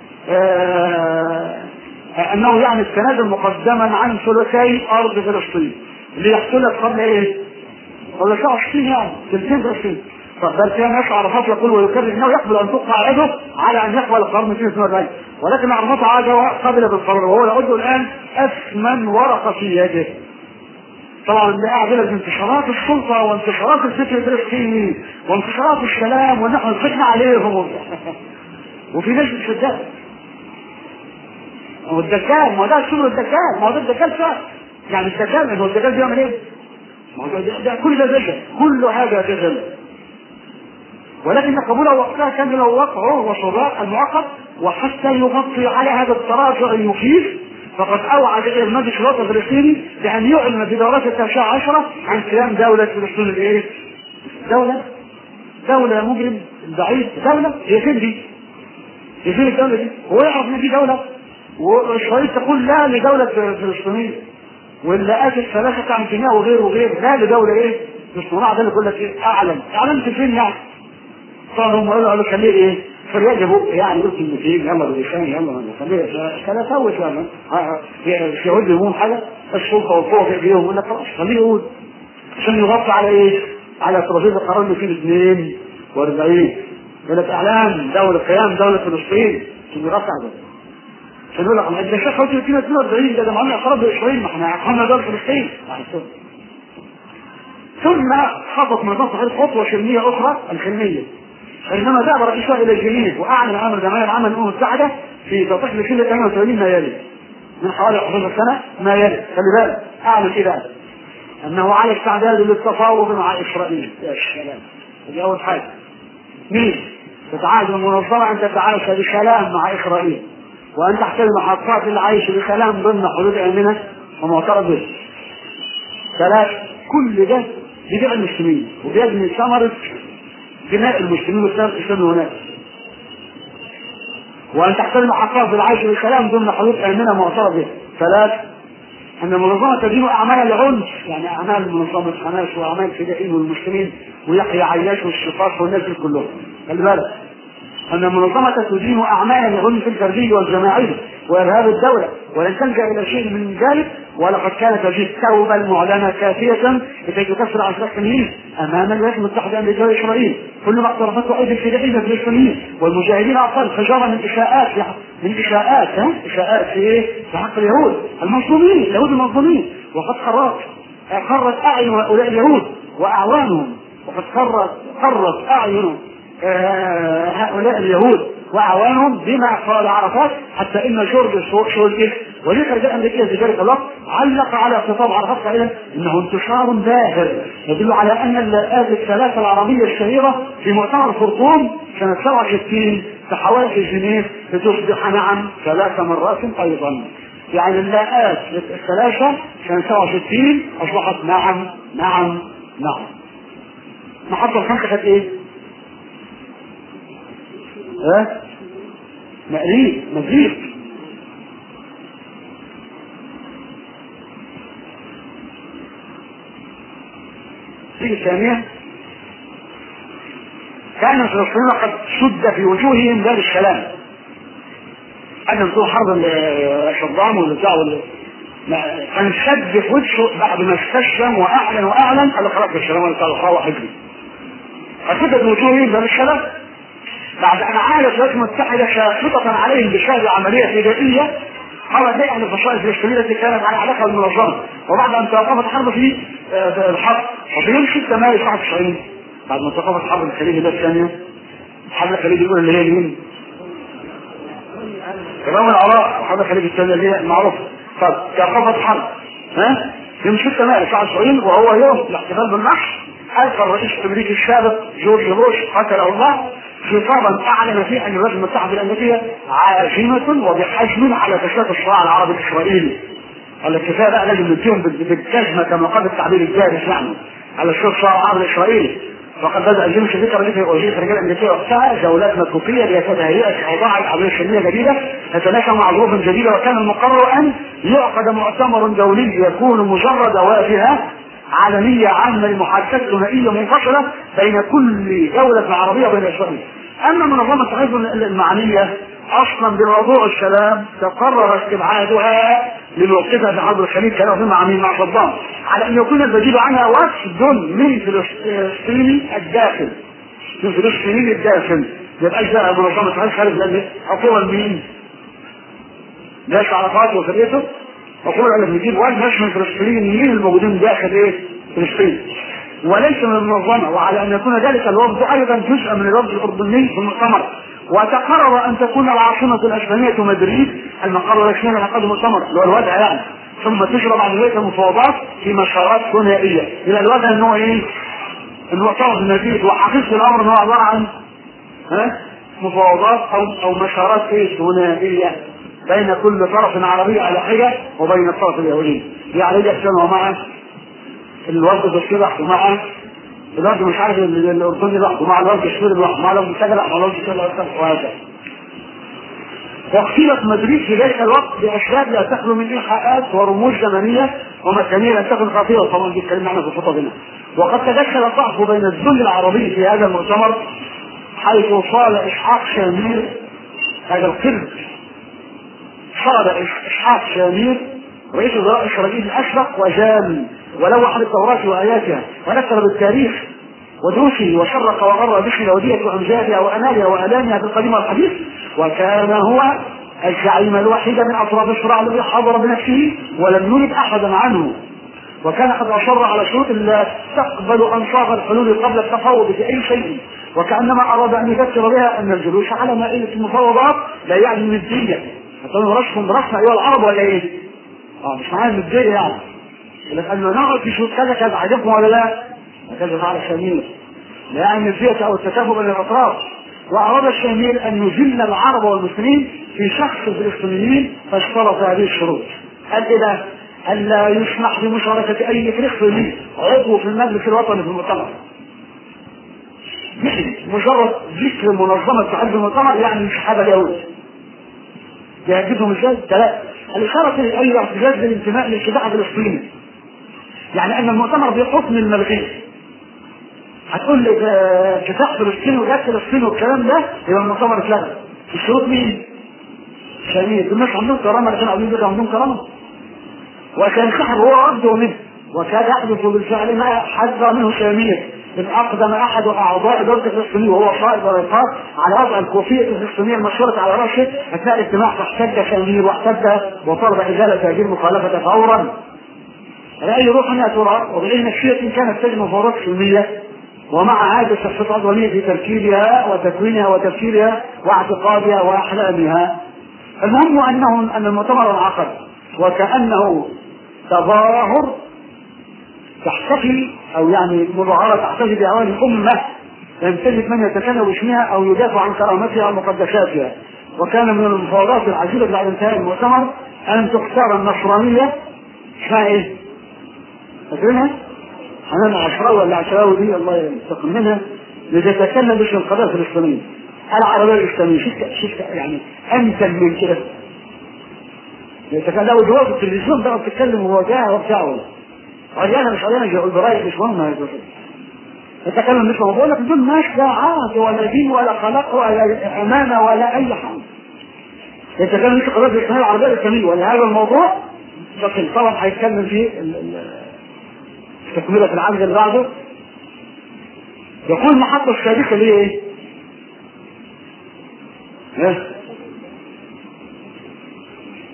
آه انه يعني التنازل مقدما عن ثلثي ارض فلسطين اللي يحصلت قبل ايه؟ قبل 29 يعني ثلثين فلسطين بل كان يسعى عرفات يقول ويكرر انه يقبل ان تقطع يده على ان يقبل القرار 242 ولكن عرفات عاد قبل بالقرار وهو يعد الان اثمن ورقه في يده طبعا اللي قاعد لك انتشارات السلطه وانتشارات الفكر الفلسطيني وانتشارات السلام ونحن ضحكنا عليهم وفي ناس بتصدق هو الدجال ما هو ده شغل الدجال ما هو ده الدجال فعلا يعني الدجال هو الدجال بيعمل ايه؟ ما هو ده, ده كل ده دجل كل هذا دجل ولكن قبوله وقتها كان له وقعه وصداق المؤقت وحتى يغطي على هذا التراجع المخيف فقد اوعد الى المجلس الوطني الفلسطيني بان يعلن في دورات التاسعه عشره عن قيام دوله فلسطين الايه؟ دوله دوله مجرم بعيد دوله هي فين دي؟ هي فين الدوله دي؟ هو يعرف ان دي دوله واسرائيل تقول لا لدوله فلسطينيه ولا اتت ثلاثه عن كيمياء وغير وغير لا لدوله ايه؟ فلسطينيه ده اللي يقول لك ايه؟ اعلن اعلنت فين يعني؟ طبعا هم قالوا خليه ايه؟ فليجب يعني يقول كلمتين يلا باللسان يلا خليه كان فوت يعني في يهود يقول حاجه السلطه والقوه في ايديهم يقول لك خلاص خليه يقول عشان يغطي على ايه؟ على ترابيزه القرار اللي فيه 42 يقول لك اعلان دوله قيام دوله فلسطين عشان يغطي على ده عشان يقول لك انت شيخ قلت 42 ده ده معنا اقرب لاسرائيل ما احنا احنا دوله فلسطين ثم خطط منظمه تحرير خطوه سلميه اخرى الحلميه حينما ذهب رئيسها الى الجنيف واعلن امر جمعيه العمل الامم المتحده في توضيح لسنه 88 ما يلي من حوالي 11 سنه ما يلي خلي بالك اعلن ايه بقى؟ انه على استعداد للتفاوض مع اسرائيل يا سلام دي اول حاجه مين؟ تتعاهد المنظمه ان تتعايش بسلام مع اسرائيل وان تحترم محطات العيش بسلام ضمن حدود امنه ومعترف به ثلاث كل ده بيبيع المسلمين وبيجني ثمره بناء المسلمين والسلام الاسلامي هناك وان تحترم حقائق العيش بالسلام ضمن حدود امنه معترف بها ثلاث ان المنظمه تدين اعمال العنف يعني اعمال منظمه حماس واعمال الفدائيين والمسلمين ويحيى عياش والشقاق والناس دي كلهم خلي بالك ان المنظمه تدين اعمال العنف الفردي والجماعي وارهاب الدوله ولن تلجا الى شيء من ذلك ولقد كانت هذه التوبه المعلنه كافيه لكي تكسر عشرات السنين امام الولايات المتحده الامريكيه واسرائيل كل ما اقترفته ايدي الفدائيين الفلسطينيين والمجاهدين اقل حجاره من اشاءات من اشاءات ها اشاءات في ايه؟ في حق اليهود المظلومين اليهود المظلومين وقد قررت قرت اعين هؤلاء اليهود واعوانهم وقد قرت قرت اعين هؤلاء اليهود واعوانهم بما قال عرفات حتى ان جورج شولتيك وليس الرجال الامريكيه في ذلك الوقت علق على خطاب عرفات قائلا انه انتشار باهر يدل على ان اللاءات الثلاثه العربيه الشهيره في مؤتمر خرطوم سنه 67 في حوالي جنيف لتصبح نعم ثلاث مرات ايضا يعني اللاءات الثلاثه سنه 67 اصبحت نعم نعم نعم محطه الخمسه كانت ايه؟ ها مقريب مزيد النتيجة الثانية كان الفلسطينيون قد شد في وجوههم باب السلام أن طول حرب صدام والبتاع كان شد في وجهه بعد ما استسلم واعلن واعلن قال خلاص السلام عليكم الله حجري قد شدت وجوههم باب السلام بعد ان عادت الولايات المتحده شاخصه عليهم بشهر عمليه فدائيه حرب اهل الفصائل الفلسطينيه التي كانت على علاقه بالمنظمه وبعد ان توقفت الحرب في آه، الحرب وفي يوم 6 مايو 99 بعد ما توقفت حرب الخليج ده الثانيه الحرب الخليج الاولى اللي هي مين؟ امام العراق الحرب الخليج الثانيه اللي هي المعروفه طب توقفت حرب ها يوم 6 مايو 99 وهو يوم الاحتفال بالنحر ألقى الرئيس الأمريكي السابق جورج بوش قتله الله خطابا أعلن فيه أن الولايات المتحدة الأمريكية عازمة وبحجم على تسوية الصراع العربي الإسرائيلي. الاتفاق بقى لازم نديهم بالجزمة كما قال التعبير الجارف يعني على تسوية الصراع العربي الإسرائيلي. وقد بدأ الجيش الذكر الأمريكي وزير الخارجية الأمريكية وقتها جولات مكوكية لتهيئة أوضاع العملية السلمية جديدة تتناسب مع ظروف جديدة وكان المقرر أن يعقد مؤتمر دولي يكون مجرد واجهة عالمية عامة لمحادثات ثنائية منفصلة بين كل دولة عربية وبين إسرائيل. أما منظمة التحالف المعنية أصلا بموضوع السلام تقرر استبعادها للوقفة في حرب الخليج كانوا فيما مع مين مع صدام على أن يكون البديل عنها وفد من فلسطيني الداخل من فلسطيني الداخل ما يبقاش ده منظمة التحالف خارج لأن عقوبة لمين؟ جيش عرفات وفرقته مفروض انك نجيب واحد مش من الفلسطينيين الموجودين داخل ايه؟ فلسطين. وليس من المنظمه وعلى ان يكون ذلك الوفد ايضا جزءا من الوفد الاردني في المؤتمر. وتقرر ان تكون العاصمه الاسبانيه مدريد المقر الرسمي لعقد المؤتمر اللي هو الوضع يعني. ثم تجرى بعد ذلك المفاوضات في مسارات ثنائيه. الى الوضع ان هو ايه؟ المؤتمر في مدريد وحقيقه الامر ان هو عباره عن ها؟ مفاوضات او او مسارات ايه؟ ثنائيه. بين كل طرف عربي على حدة وبين الطرف اليهودي يعني يحسن ومع الورد الصبح ومع الورد مش عارف الاردني لوحده ومع الورد السوري لوحده ومع الورد السجل ومع الورد السجل وهكذا واختيرت مدريد في ذلك الوقت بأسباب لا تخلو من إيحاءات ورموز زمنية ومكانية لا تكن خطيرة طبعا دي اتكلمنا عنها في الخطبنا وقد تدخل الضعف بين الذل العربي في هذا المؤتمر حيث صال إسحاق شامير هذا القرد صار اسحاق شامير رئيس وزراء اسرائيل الاشرق وجال ولوح بالتوراة وآياتها ونكر بالتاريخ ودروسه وشرق وغر باسم الودية وأمجادها وأنالها وآلامها في القديم والحديث وكان هو الزعيم الوحيد من أطراف الصراع الذي حضر بنفسه ولم يرد أحدا عنه وكان قد أصر على شروط لا تقبل أنصاف الحلول قبل التفاوض في أي شيء وكأنما أراد أن يذكر بها أن الجلوس على مائدة المفاوضات لا يعني ندية هتقولوا راسكم براسنا ايها العرب ولا ايه؟ اه مش معايا متضايق يعني لانه نقعد في شروط كذا كذا عجبكم ولا لا؟ هكذا فعل الشميل لا يعني الزيت او التكافؤ بين الاطراف واراد الشميل ان يذل العرب والمسلمين في شخص الفلسطينيين فاشترط هذه الشروط قال ايه ده؟ الا يسمح بمشاركه اي فلسطيني عضو في المجلس الوطني في المؤتمر مجرد ذكر منظمه تحدي المؤتمر يعني مش حاجه اليهود يهددهم ازاي؟ ثلاثة الإشارة لأي اعتزاز بالانتماء للشجاعة الفلسطيني يعني أن المؤتمر بحكم الملغي هتقول لي كفاح فلسطين وجات فلسطين والكلام ده يبقى المؤتمر اتلغى الشروط مين؟ شديد الناس عندهم كرامة لكن عاوزين يبقى عندهم كرامة وكان سحب هو رده منه وكان يحدث بالفعل ما حذر منه شامية إذ أقدم أحد أعضاء دولة الفلسطينية وهو قائد الرقاب على وضع الكوفية الفلسطينية المشهورة على رأسه أثناء الاجتماع فاحتج شامير واحتج وطلب إزالة هذه المخالفة فورا رأي روحنا ترى وبأي نفسية كانت تجمع فورات سلمية ومع هذه الصفات العضوية في تركيبها وتكوينها وتفكيرها واعتقادها وأحلامها المهم أنه أن المؤتمر انعقد وكأنه تظاهر تحتفي او يعني مظاهره تحتفي باعوان الامه لم تجد من يتكلم باسمها او يدافع عن كرامتها ومقدساتها وكان من المفاوضات العجيبه بعد انتهاء المؤتمر ان تختار النصرانيه اسمها ايه؟ فاكرينها؟ حنان عشراوي ولا عشراوي دي الله ينتقم منها لتتكلم باسم القضيه الفلسطينيه العربيه الاسلاميه شفت شفت يعني امثل من كده يتكلم لو جواب التلفزيون بقى بتتكلم وهو جاي وبتاع عريانة مش عريانة جو البراية مش مهمة يتكلم مش بقول لك دول ناس لا عهد ولا دين ولا خلاق ولا أمانة ولا أي حاجة يتكلم في قضايا الإسلامية العربية الإسلامية ولا هذا الموضوع لكن طبعا هيتكلم في تكملة العقد اللي بعده يقول المحطة السادسة اللي هي ايه؟ ايه؟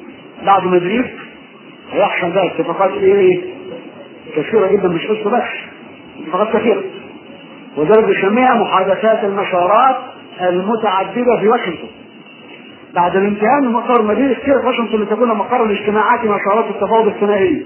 بعد مدريد هيحصل بقى اتفاقات ايه كثيره جدا مش قصه بس اتفاقات كثيره وذلك بيسميها محادثات المسارات المتعدده في واشنطن بعد الانتهاء من مطار مدينه كير واشنطن لتكون مقر الاجتماعات مسارات التفاوض الثنائيه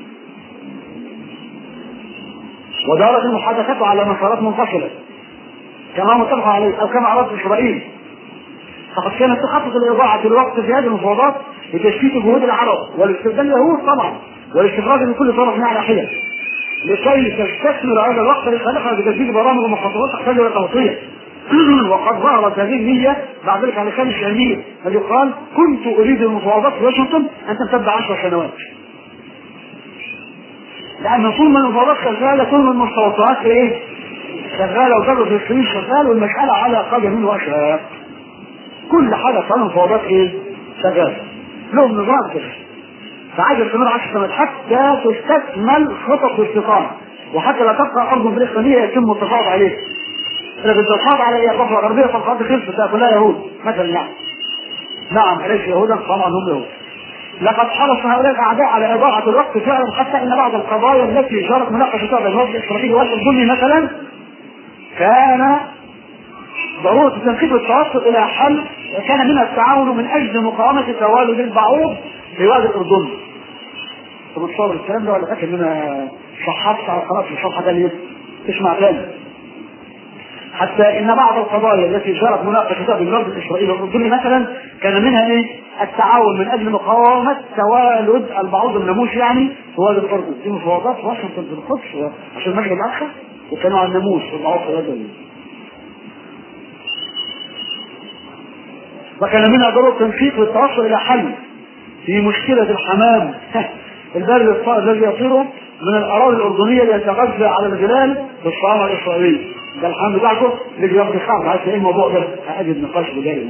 ودارت المحادثات على مسارات منفصله كما متفق عليه او كما عرضت اسرائيل فقد كانت تخطط لاضاعه الوقت في هذه المفاوضات لتشتيت جهود العرب والاستخدام اليهود طبعا والاستفراغ من كل طرف على حده لكي تستثمر هذا الوقت لصالحها بتجديد برامج ومخططات تحتاج الى توصيه وقد ظهرت هذه النية بعد ذلك على لسان الشهير الذي قال كنت اريد المفاوضات في واشنطن ان تمتد عشر سنوات لان طول ما المفاوضات شغاله طول ما المستوطنات ايه؟ شغاله ودرجه الفلوس شغال والمساله على قدم واشهر كل حاجه في المفاوضات ايه؟ شغاله لهم نظام كده فعايز يستمر 10 سنوات حتى تستكمل خطط الاستقامه وحتى لا تبقى ارض فلسطينيه يتم التفاوض عليها لكن التفاوض على ايه الضفه الغربيه فالارض خلصت كلها يهود مثلا نعم نعم اليس يهودا طبعا هم يهود لقد حرص هؤلاء الاعداء على اضاعه الوقت فعلا حتى ان بعض القضايا التي جرت مناقشتها بين الوفد الاسرائيلي والظلمي مثلا كان ضرورة التنفيذ والتوصل إلى حل كان منها التعاون من أجل مقاومة توالد البعوض في وادي الأردن. طب تصور الكلام ده ولا فاكر إن أنا صححت على قناة الصفحة ده ليه؟ اسمع تاني. حتى ان بعض القضايا التي جرت مناقشتها بالجرد الاسرائيلي والاردني مثلا كان منها ايه؟ التعاون من اجل مقاومه توالد البعوض الناموس يعني في وادي الاردن في مفاوضات في واشنطن في القدس عشان المسجد الاقصى وكانوا على الناموس والبعوض في وادي وكان منها ضروره تنسيق للتوصل الى حل في مشكله الحمام البر الطائر الذي يطير من الاراضي الاردنيه ليتغذى على الجلال في الطعام الاسرائيلي ده الحمام بتاعكم اللي بياخد خاف عايز ايه الموضوع ده اجد نقاش بدائي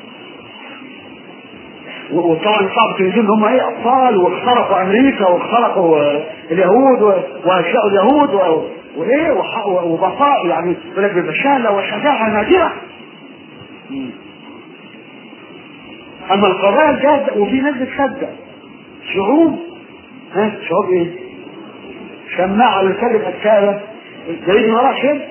وطبعا صعب تنزل هم ايه اطفال واخترقوا امريكا واخترقوا اليهود واشياء اليهود وايه وبقاء يعني يقول لك ببشاله وشجاعه نادره اما القضايا الجاده وفي ناس بتصدق شعوب ها شعوب ايه؟ سماعه للكلب الكاله جريد ما راح شيء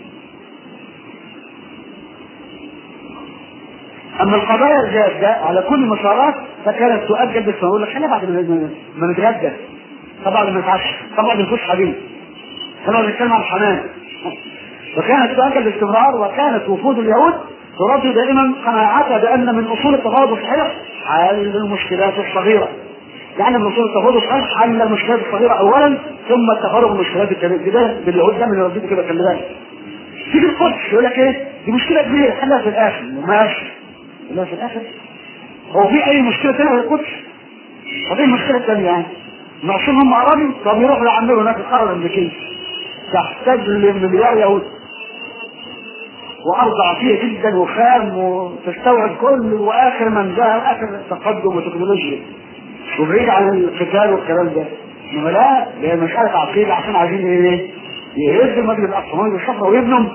اما القضايا الجاده على كل المسارات فكانت تؤجل بس نقول لك خلينا بعد ما نتغدى طبعا ما نتعشى طبعا نخش حبيب خلينا نتكلم عن الحمام وكانت تؤجل باستمرار وكانت وفود اليهود ترد دائما قناعتها بان من اصول التفاوض الصحيح حل المشكلات الصغيره يعني من اصول التفاوض الصحيح حل المشكلات الصغيره اولا ثم التفرغ من المشكلات الكبيره ده باليهود ده من يردده كده خلي بالك تيجي القدس يقول لك ايه دي مشكله كبيره حلها في الاخر ماشي حلها في الاخر هو في اي مشكله ثانيه في القدس؟ طب ايه المشكله الثانيه يعني؟ ناقصين هم عربي طب يروحوا يعملوا هناك القاره الامريكيه تحتاج لمليار يهود وارض عافيه جدا وخام وتستوعب كل واخر من ذهب اخر تقدم وتكنولوجيا وبعيد عن القتال والكلام ده انما لا ده مساله عقيده عشان عايزين ايه؟ يهز المسجد الاقصى هم بالصفرة ويبنوا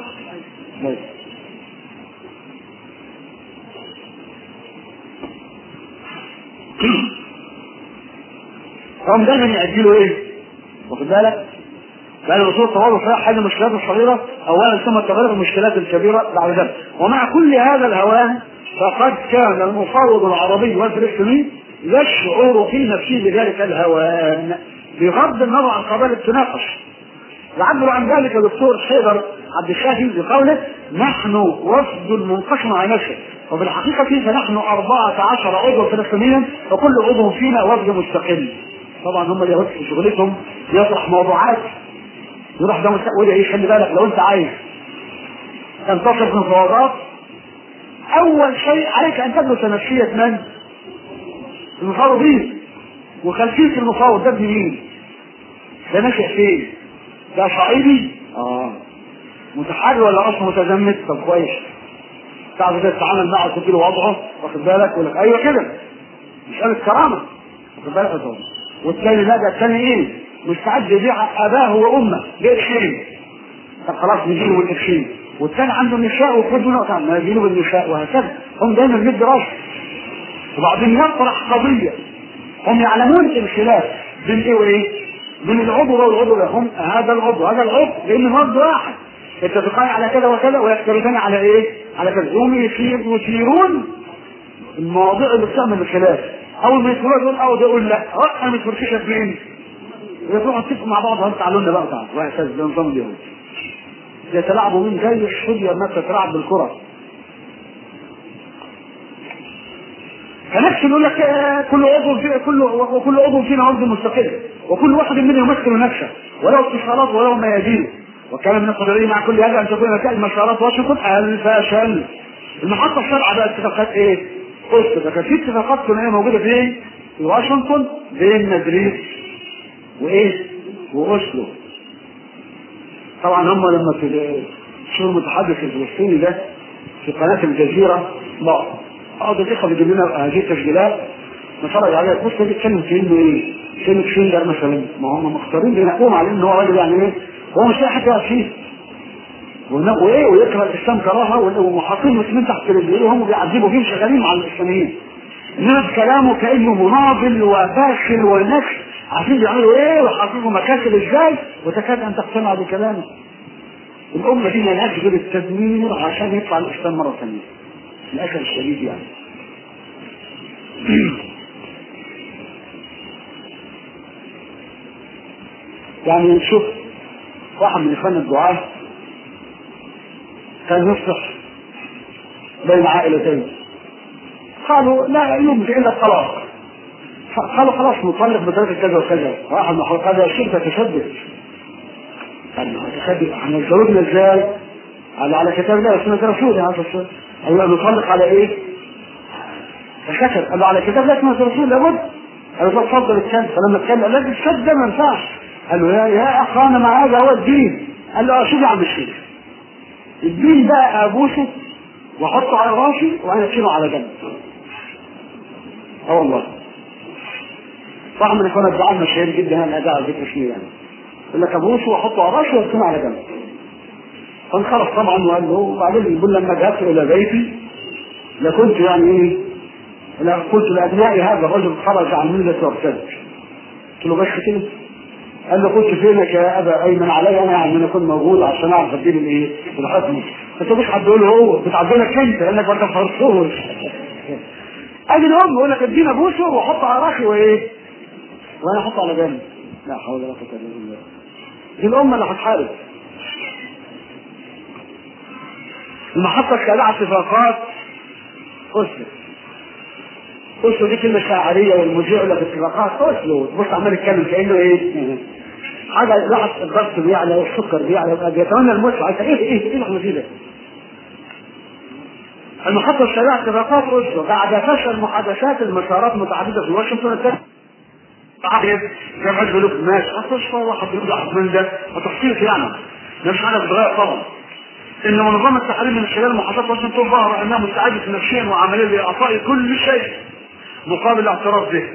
هم دايما يأجلوا ايه؟ واخد بالك؟ لأن الوصول التواضع صحيح حل المشكلات الصغيرة أولا ثم التغير المشكلات الكبيرة بعد ذلك ومع كل هذا الهوان فقد كان المفاوض العربي والفلسطيني يشعر في نفسه بذلك الهوان بغض النظر عن قضايا التناقش يعبر عن ذلك الدكتور حيدر عبد الشافي بقوله نحن وفد منقسم على نفسه وفي الحقيقة فنحن أربعة عشر عضوا فلسطينيا وكل عضو فينا وفد مستقل طبعا هم اليهود في شغلتهم يطرح موضوعات يروح ده مستقبل ايه خلي بالك لو انت عايز تنتصر في المفاوضات اول شيء عليك ان تدرس نفسية من؟ المفاوضين وخلفية المفاوض ده ابن مين؟ ده ناشئ فين؟ ده صعيدي؟ اه متحرر ولا اصلا متزمت؟ طب كويس تعرف ازاي تتعامل معه تديله وضعه واخد بالك يقول لك ايوه كده مسألة كرامة واخد بالك يا طبعا والتاني لا ده التاني ايه؟ مستعد يبيع اباه وامه بقرشين طب خلاص نديله بالقرشين والثاني عنده نساء وخد منه طب ما نديله بالنساء وهكذا هم دايما بيدي راسه وبعدين يطرح قضيه هم يعلمون الخلاف بين ايه وايه؟ بين العضو والعضو ده هم هذا العضو هذا العضو لان مرض واحد يتفقان على كذا وكذا ويختلفان على ايه؟ على كذا هم يثير- يثيرون المواضيع اللي بتعمل الخلاف اول ما يدخلوا يقول اه ده يقول لا اه انا مش فركشه فين؟ يروحوا يتفقوا مع بعض هم تعالوا لنا بقى تعالوا وهكذا ده نظام اليهود يتلاعبوا من زي الحدية ما تتلاعب بالكرة فنفس يقول لك آه، كل عضو في كل وكل عضو فينا عضو مستقل وكل واحد منا يمثل نفسه وله اتصالات وله ميادين وكان من القدرين مع كل هذا ان تكون نتائج مسارات واشنطن الفشل المحطة السابعة بقى اتفاقات ايه؟ اوسلو كان في اتفاقات ثنائية موجودة فين؟ في واشنطن بين مدريد وايه؟ واوسلو طبعا هم لما في شو المتحدث الفلسطيني ده في قناة الجزيرة ما اقعد الاخوة بيجيب لنا هذه التسجيلات نتفرج عليها بص ده بيتكلم في انه ايه؟ كلمة شندر مثلا ما هم مختارين بينقوم على انه هو راجل يعني ايه؟ هو مش لاقي حد يقف فيه ون- وايه ويكره الاسلام كراهه ومحاطين المسلمين تحت رجليهم وبيعذبوا فيهم شغالين مع الاسلاميين انما في كلامه كانه مناضل وفاشل ونكس عارفين بيعملوا ايه وحاطين مكاسب ازاي وتكاد ان تقتنع بكلامه الامه دي ملهاش غير التدمير عشان يطلع الاسلام مره ثانيه للاسف الشديد يعني يعني شوف واحد من اخوان الدعاه كان يصلح بين عائلتين قالوا لا يمكن الا الطلاق قالوا خلاص نطلق بطريقه كذا وكذا واحد من الحلقات هذا الشركه تشدد قال له تشدد احنا اتزوجنا ازاي؟ قال على كتاب الله وسنه رسوله هذا الشيء قال له نطلق على ايه؟ فسكت قال له على كتاب الله وسنه رسوله لابد قال له اتفضل اتكلم فلما اتكلم قال له الكتاب ده ما ينفعش قال له يا يا اخوانا ما هذا هو الدين قال له اه شوف يا عم الشيخ الدين ده ابوسه واحطه على راسي وانا اشيله على جنب اه والله واحد من اخواننا الدعاء المشاهير جدا انا ادعى ذكر اسمه يعني يقول لك ابوسه واحطه على راسي واركنه على جنب فانخرط طبعا وقال له وبعدين يقول لما ذهبت الى بيتي لكنت يعني ايه انا قلت لابنائي هذا الرجل خرج عن مله وارتد قلت له بس كده قال له كنت فينك يا ابا ايمن علي انا يعني انا اكون موجود عشان اعرف اديله الايه الحكم انت مش حد يقول له هو بتعدلك انت لانك ما تفرطوش اجي الام يقول لك ادينا بوسه واحطه على راسي وايه وانا احطه على جنب لا حول ولا قوه الا بالله دي الامه اللي هتحارب المحطه السابعه اتفاقات اسره اسره دي كلمه شاعريه والمذيع يقول لك اتفاقات اسره بص عمال يتكلم كانه ايه حاجه لاحظ الضغط بيعلى والسكر بيعلى يبقى بيتمنى المتعه انت ايه ايه ايه اللي فيه ده؟ المحطة السابعة اتفاقات أسرة بعد فشل محادثات المسارات متعددة في واشنطن التالي عقد جمعية بلوك الناس هتشفى واحد يرجع من ده وتحقيق يعني ده مش حاجة بتتغير طبعا إن منظمة التحرير من خلال محاضرات واشنطن ظهر أنها مستعدة نفسيا وعمليا لإعطاء كل شيء مقابل الاعتراف به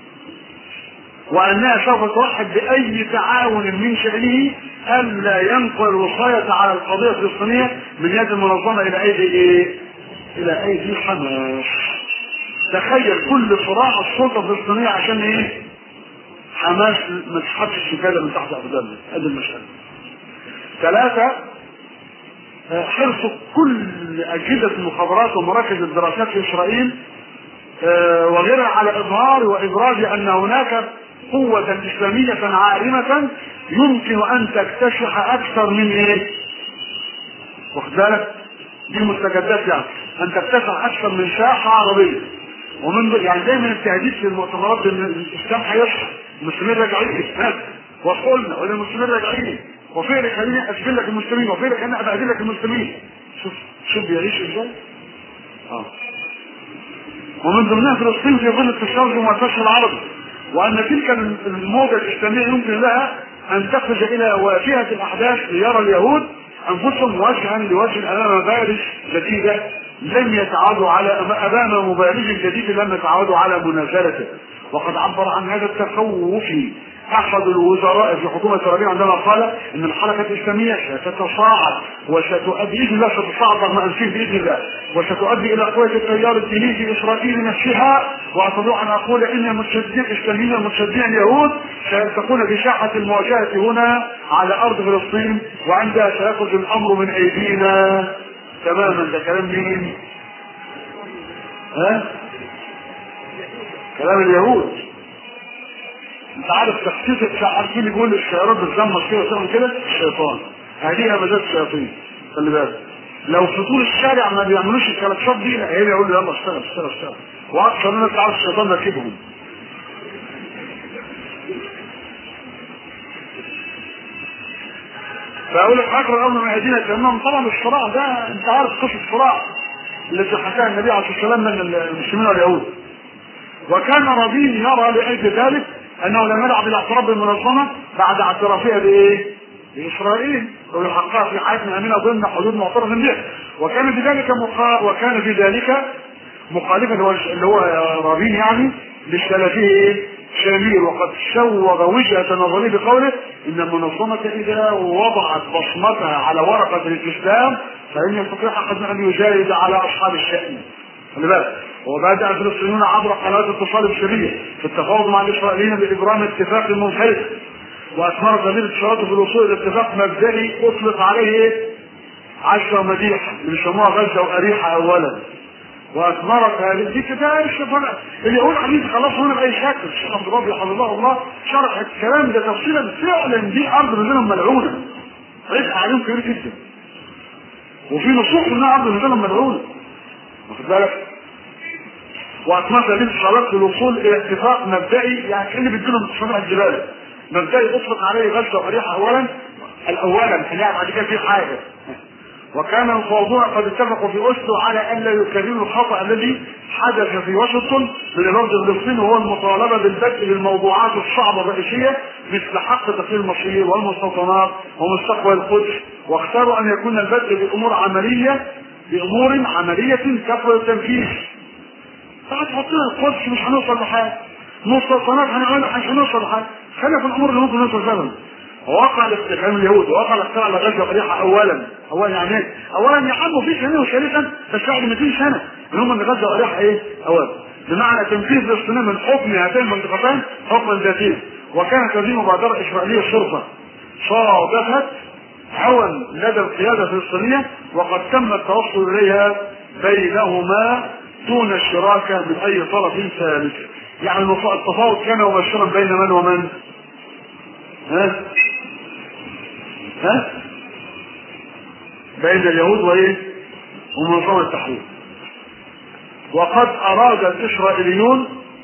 وأنها سوف توحد بأي تعاون من شأنه ألا ينقل الوصاية على القضية الفلسطينية من يد المنظمة إلى أيدي إيه؟ إلى أيدي حماس. تخيل كل صراع السلطة الفلسطينية عشان إيه؟ حماس ما تسحبش السجادة من تحت أقدامنا، أدي المشكلة. ثلاثة آه، حرص كل أجهزة المخابرات ومراكز الدراسات في إسرائيل آه، وغيرها على إظهار وإبراز أن هناك قوة إسلامية عارمة يمكن أن تكتشف أكثر من إيه؟ واخد بالك؟ دي المستجدات يعني أن تكتشف أكثر من ساحة عربية ومن يعني دايما التهديد في المؤتمرات ان الاسلام هيصحى المسلمين راجعين وقلنا ولا المسلمين راجعين وفين خليني اسجل لك المسلمين وفين خليني ابهدل لك المسلمين شوف شوف بيعيش ازاي اه ومن ضمنها فلسطين في ظل التشرذم والفشل العربي وان تلك الموجه الاسلاميه يمكن لها ان تخرج الى واجهه الاحداث ليرى اليهود انفسهم وجها لوجه امام بارز جديده لم يتعودوا على امام مبارز جديد لم يتعودوا على منازلته وقد عبر عن هذا التخوف احد الوزراء في حكومه اسرائيل عندما قال ان الحركه الاسلاميه ستتصاعد وستؤدي باذن الله ستصاعد رغم انفيه باذن الله وستؤدي الى قوه التيار الديني في اسرائيل نفسها واستطيع ان اقول ان المتشددين الاسلاميين والمتشددين اليهود سيلتقون بساحه المواجهه هنا على ارض فلسطين وعندها سيخرج الامر من ايدينا تماما ده كلام مين؟ ها؟ كلام اليهود انت عارف تخطيط عارفين يقول الشيارات بتزمر كده وتعمل كده الشيطان هذه همزات الشياطين خلي بالك لو في طول الشارع ما بيعملوش الكلاشات دي لا هي يقول له يلا اشتغل اشتغل اشتغل واكثر من تعرف الشيطان راكبهم فاقول لك اكبر الامر من ايدينا كانهم طبعا الصراع ده انت عارف قصه الصراع التي حكاها النبي عليه الصلاه والسلام من المسلمين واليهود وكان ربيع يرى لاجل ذلك انه لم يلعب بالاعتراف بالمنظمه بعد اعترافها بايه؟ باسرائيل ويحققها في حياه امنه ضمن حدود معترف بها وكان في ذلك مخا... وكان في ذلك مخالفا اللي هو رابين يعني للسلفيه ايه؟ شامير وقد سوغ وجهه نظري بقوله ان المنظمه اذا وضعت بصمتها على ورقه الاسلام فان يستطيع احد ان يجاهد على اصحاب الشان خلي بالك وبدأ الفلسطينيون عبر قنوات الاتصال البشرية في التفاوض مع الإسرائيليين بإبرام اتفاق منفرد وأثمرت هذه الاتصالات في الوصول إلى اتفاق مبدئي أطلق عليه عشرة مديحة اللي بيسموها غزة وأريحة أولا واثمرت هذه دي كده الشيطان اليهود عايزين يخلصوا هنا باي شكل الشيخ عبد الرب حفظه الله شرح الكلام ده تفصيلا فعلا دي ارض نزلهم ملعونه رزق عليهم كبير جدا وفي نصوص انها ارض نزلهم ملعونه واخد بالك واثمرت هذه الاتصالات للوصول الى اتفاق مبدئي يعني كان بيديلهم اتصالات على الجبال مبدئي اطلق عليه غزه واريحه اولا الاولا يعني بعد كده في حاجه وكان المفاوضون قد اتفقوا في اوسلو على الا يكرروا الخطا الذي حدث في واشنطن من الارض الفلسطيني وهو المطالبه بالبدء بالموضوعات الصعبه الرئيسيه مثل حق تقرير المصريين والمستوطنات ومستقبل القدس واختاروا ان يكون البدء بامور عمليه بامور عمليه كفر التنفيذ بعد حطينا القدس مش هنوصل لحاجه مستوطنات هنعملها مش هنوصل لحاجه خلينا في الامور اللي ممكن نوصل فيها وقع الاستخدام اليهود وقع الاختراع على غزه واريحه اولا اولا يعني ايه؟ اولا يا عم في سنه وشريكا بس بعد 200 سنه اللي هم غزه واريحه ايه؟ اولا بمعنى تنفيذ فلسطين من حكم هاتين المنطقتين حكما ذاتيا وكانت هذه مبادره اسرائيليه صرفه صادفت هوى لدى القياده الفلسطينيه وقد تم التوصل اليها بينهما دون الشراكه من اي طرف ثالث يعني التفاوض كان مبشرا بين من ومن؟ ها؟ ها؟ بين اليهود وايه؟ ومنظمة التحرير. وقد أراد الإسرائيليون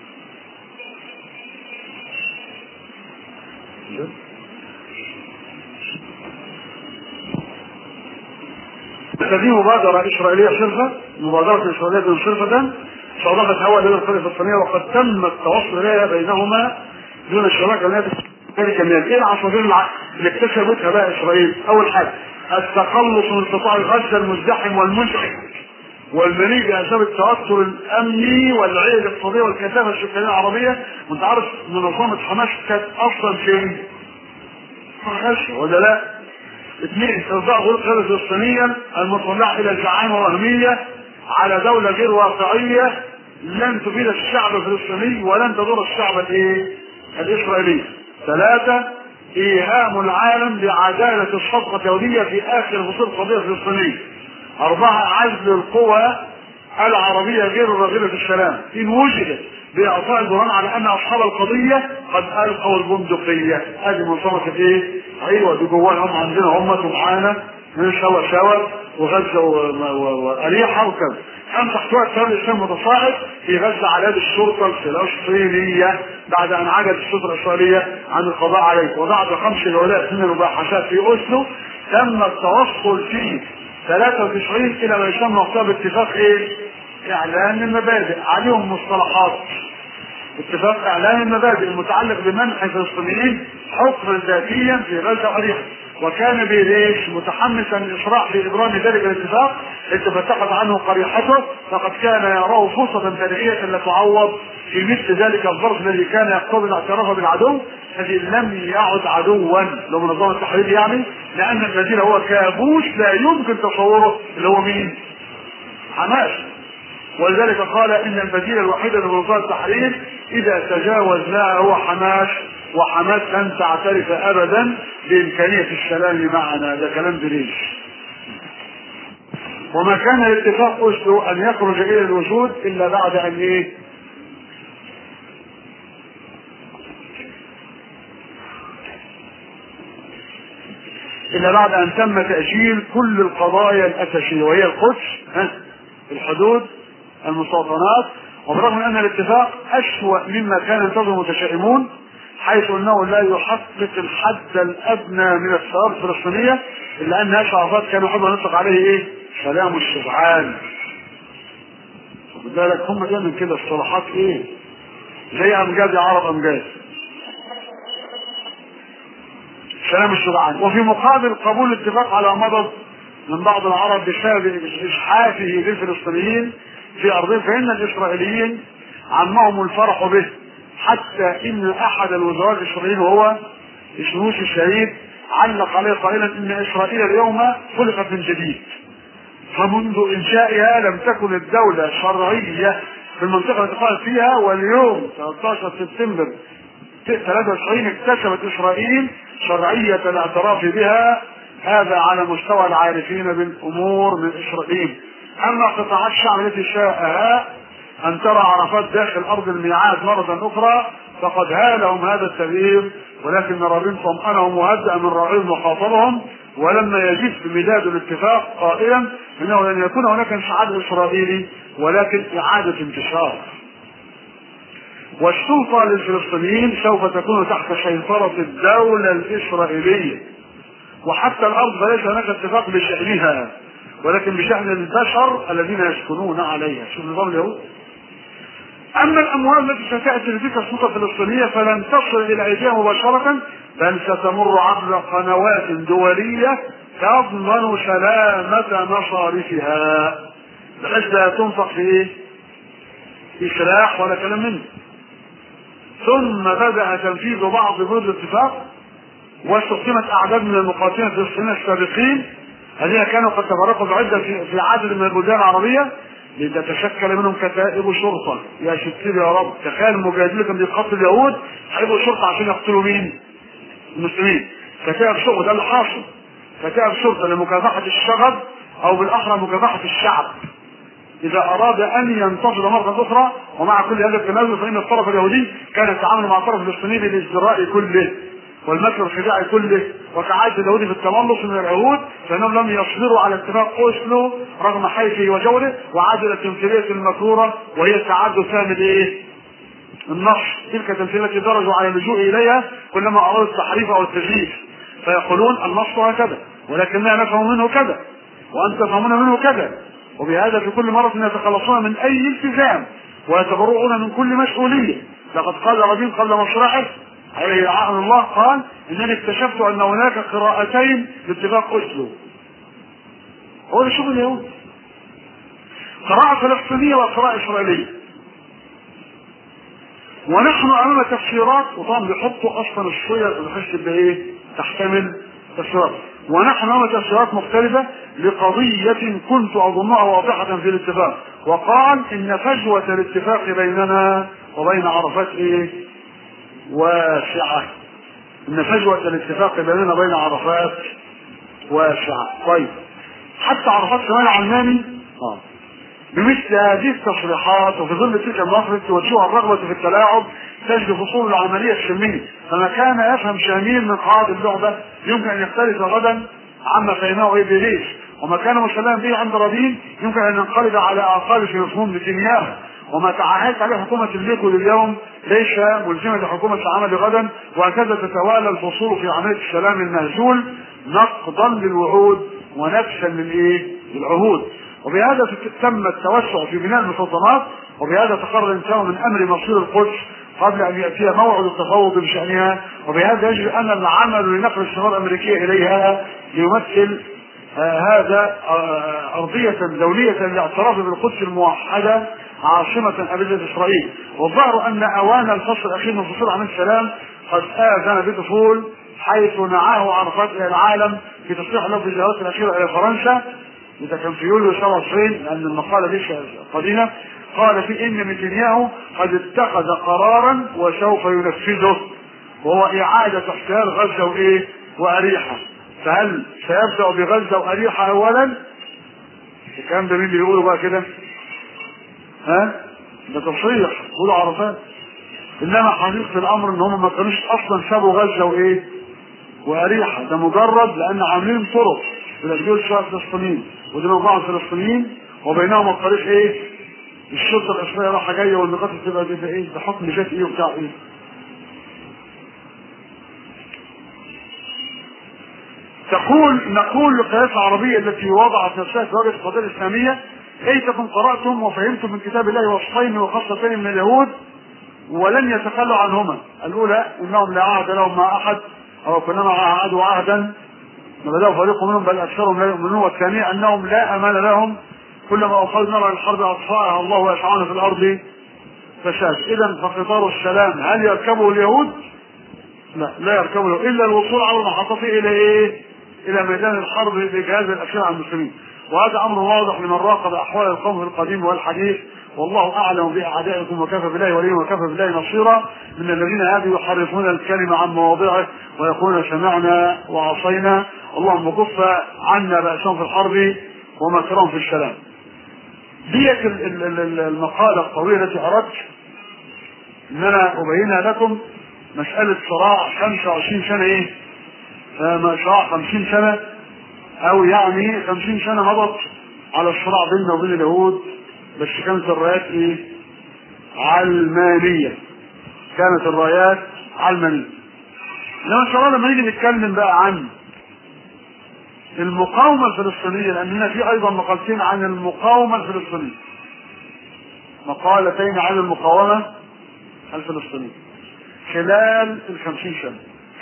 هذه مبادرة إسرائيلية صرفة مبادرة إسرائيلية صرفة استضافت هوا لدى القرية الفلسطينية وقد تم التوصل إليها بينهما دون الشراكة التي ذلك من ايه العناصر اللي اكتسبتها بقى اسرائيل اول حاجه التخلص من قطاع غزه المزدحم والمزعج والمليء باسباب التوتر الامني والعية الاقتصاديه والكثافه السكانيه العربيه وانت عارف منظمه حماس كانت اصلا فين؟ غزه ولا لا؟ اثنين ارضاء غروب القياده الفلسطينيه المطلعه الى زعامه وهميه على دوله غير واقعيه لن تفيد الشعب الفلسطيني ولن تضر الشعب الايه؟ الاسرائيلي. ثلاثة إيهام العالم بعدالة الصفقة الدولية في آخر فصول القضية الفلسطينية. أربعة عزل القوى العربية غير الراغبة في السلام إن وجدت بإعطاء البرهان على أن أصحاب القضية قد ألقوا البندقية. هذه منظمة إيه؟ أيوه دي جواها هم عندنا هم معانا من سوا سوا وغزة وأريحة وكذا. كان تحتوى التيار الاسلامي متصاعد في غزه على يد الشرطه الفلسطينيه بعد ان عجزت الشرطه الاسرائيليه عن القضاء عليه وبعد خمس جولات من المباحثات في اوسلو تم التوصل في 93 الى ما يسمى وقتها باتفاق ايه؟ اعلان المبادئ عليهم مصطلحات اتفاق اعلان المبادئ المتعلق بمنح الفلسطينيين حكما ذاتيا في غزه واريحا وكان بليش متحمسا للاسراع في ابرام ذلك الاتفاق التي فتحت عنه قريحته فقد كان يراه فرصه تاريخيه لا تعوض في مثل ذلك الظرف الذي كان يقتضي الاعتراف بالعدو الذي لم يعد عدوا لو منظمه التحرير يعني لان الذي هو كابوس لا يمكن تصوره اللي هو مين؟ حماس ولذلك قال ان البديل الوحيد لمنظمه التحرير اذا تجاوزناه هو حماس وحماس لن تعترف ابدا بامكانيه السلام معنا ده كلام بريش وما كان الاتفاق اسلو ان يخرج الى الوجود الا بعد ان ايه الا بعد ان تم تاجيل كل القضايا الاساسيه وهي القدس ها الحدود المستوطنات وبرغم ان الاتفاق اسوا مما كان ينتظر المتشائمون حيث انه لا يحقق الحد الادنى من الثوابت الفلسطينيه الا ان هاشم عرفات كان يحب ان يطلق عليه ايه؟ سلام الشبعان. خد بالك هم دايما كده الصلاحات ايه؟ زي امجاد يا عرب امجاد. سلام الشبعان وفي مقابل قبول الاتفاق على مضض من بعض العرب بسبب ازحافه للفلسطينيين في ارضهم فان الاسرائيليين عمهم الفرح به حتى ان احد الوزراء الاسرائيليين وهو اسموس الشهيد علق عليه قائلا ان اسرائيل اليوم خلقت من جديد فمنذ انشائها لم تكن الدوله شرعيه في المنطقه التي قامت فيها واليوم 13 سبتمبر 93 اكتسبت اسرائيل شرعيه الاعتراف بها هذا على مستوى العارفين بالامور من اسرائيل اما قطاعات الشعب التي شاءها ان ترى عرفات داخل ارض الميعاد مره اخرى فقد هالهم هذا التغيير ولكن رابين طمأنهم وهدأ من راعيهم وخاطبهم ولما يجف مداد الاتفاق قائلا انه لن يكون هناك انشعاب اسرائيلي ولكن اعاده انتشار والسلطه للفلسطينيين سوف تكون تحت سيطره الدوله الاسرائيليه وحتى الارض فليس هناك اتفاق بشانها ولكن بشان البشر الذين يسكنون عليها شوف نظام اليهود اما الاموال التي ستاتي لتلك السلطه الفلسطينيه فلن تصل الى ايديها مباشره بل ستمر عبر قنوات دوليه تضمن سلامه مصارفها بحيث لا تنفق في ايه؟ اسراح ولا كلام منه ثم بدا تنفيذ بعض بنود الاتفاق واستخدمت اعداد من المقاتلين الفلسطينيين السابقين الذين كانوا قد تفرقوا بعدة في, في عدد من البلدان العربية لتتشكل منهم كتائب شرطة يا ستير يا رب تخيل المجاهدين كانوا بيقتلوا اليهود هيبقوا شرطة عشان يقتلوا مين؟ المسلمين كتائب شرطة ده اللي حاصل كتائب شرطة لمكافحة الشغب أو بالأحرى مكافحة الشعب إذا أراد أن ينتفض مرة أخرى ومع كل هذا التنازل فإن الطرف اليهودي كان يتعامل مع الطرف الفلسطيني بالازدراء كله والمكر الخداعي كله وكعادة اليهود في التملص من اليهود فانهم لم يصبروا على اتفاق اوسلو رغم حيثه وجوره وعادوا الى التمثيليه المكروره وهي التعدد فهم الايه؟ النص تلك التمثيليه التي درجوا على اللجوء اليها كلما ارادوا التحريف او التزييف فيقولون النص هكذا ولكننا نفهم منه كذا وانت تفهمون منه كذا وبهذا في كل مرة يتخلصون من أي التزام ويتبرؤون من كل مسؤولية لقد قال ربيع قبل مشرعه عليه لعنه الله قال انني اكتشفت ان هناك قراءتين لاتفاق اوسلو هو ده شغل اليهود قراءة فلسطينية وقراءة إسرائيلية ونحن أمام تفسيرات وطبعا بيحطوا أصلا الصيغ بحيث تبقى إيه تحتمل تفسيرات ونحن أمام تفسيرات مختلفة لقضية كنت أظنها واضحة في الاتفاق وقال إن فجوة الاتفاق بيننا وبين عرفات إيه واسعة إن فجوة الاتفاق بيننا وبين عرفات واسعة طيب حتى عرفات كمان علماني آه. بمثل هذه التصريحات وفي ظل تلك المواقف توجهها الرغبة في التلاعب تجد فصول العملية السلمية فما كان يفهم شاميل من قواعد اللعبة يمكن أن يختلف غدا عما فهمه إبليس وما كان مسلما به عند ربيل يمكن أن ينقلب على أعقاب في مفهوم نتنياهو وما تعهدت عليه حكومة الليكو لليوم ليس ملزمة لحكومة العمل غدا وهكذا تتوالى الفصول في عملية السلام المهزول نقضا للوعود ونفسا للايه؟ للعهود وبهذا تم التوسع في بناء المستوطنات وبهذا تقرر الانتهاء من امر مصير القدس قبل ان ياتي موعد التفاوض بشانها وبهذا يجب ان العمل لنقل السفاره الامريكيه اليها ليمثل آه هذا آه ارضيه دوليه للاعتراف بالقدس الموحده عاصمة أبدية إسرائيل والظاهر أن أوان الفصل الأخير من فصول عن السلام قد آذن بدخول حيث نعاه عرفات إلى العالم في تصريح له في الجولات الأخيرة إلى فرنسا إذا كان في يوليو 27 لأن المقالة دي قديمة قال في إن نتنياهو قد اتخذ قرارا وسوف ينفذه وهو إعادة احتلال غزة وإيه وأريحة فهل سيبدأ بغزة وأريحة أولا؟ الكلام ده مين بيقوله بقى كده؟ ها؟ ده تصريح قولوا عرفات انما حقيقة الامر ان هم ما كانوش اصلا سابوا غزة وايه واريحة ده مجرد لان عاملين طرق بتجديد شوية فلسطينيين ودي مجموعة فلسطينيين وبينهم الطريق ايه الشرطة الاسرائيلية رايحة جاية والنقاط بتبقى دي ايه بحكم جات ايه وبتاع ايه تقول نقول للقيادات العربية التي وضعت نفسها في وجه القضية الإسلامية ليتكم قرأتم وفهمتم من كتاب الله وصفين وخاصتين من اليهود ولن يتخلوا عنهما الأولى أنهم لا عهد لهم مع أحد أو كلما عاهدوا عهدا بدأوا فريق منهم بل أكثرهم لا يؤمنون والثانية أنهم لا أمان لهم كلما أوصلوا نار الحرب أطفاءها الله ويسعون في الأرض فساد إذا فقطار السلام هل يركبه اليهود؟ لا لا يركبه إلا الوصول على المحطة إلى إيه؟ إلى ميدان الحرب بجهاز الأخير على المسلمين وهذا امر واضح لمن راقب احوال القوم في القديم والحديث والله اعلم باعدائكم وكفى بالله وليا وكفى بالله نصيرا من الذين هذه يحرفون الكلمه عن مواضعه ويقولون سمعنا وعصينا اللهم كف عنا باسهم في الحرب ومكرهم في السلام. ديت المقاله الطويله التي اردت ان انا ابينها لكم مساله صراع 25 سنه ايه؟ صراع 50 سنه او يعني خمسين سنة مضت على الصراع بيننا وبين اليهود بس كانت الرايات ايه علمانية كانت الرايات علمانية انما ان شاء الله لما نيجي نتكلم بقى عن المقاومة الفلسطينية لان هنا في ايضا مقالتين عن المقاومة الفلسطينية مقالتين عن المقاومة الفلسطينية خلال الخمسين سنة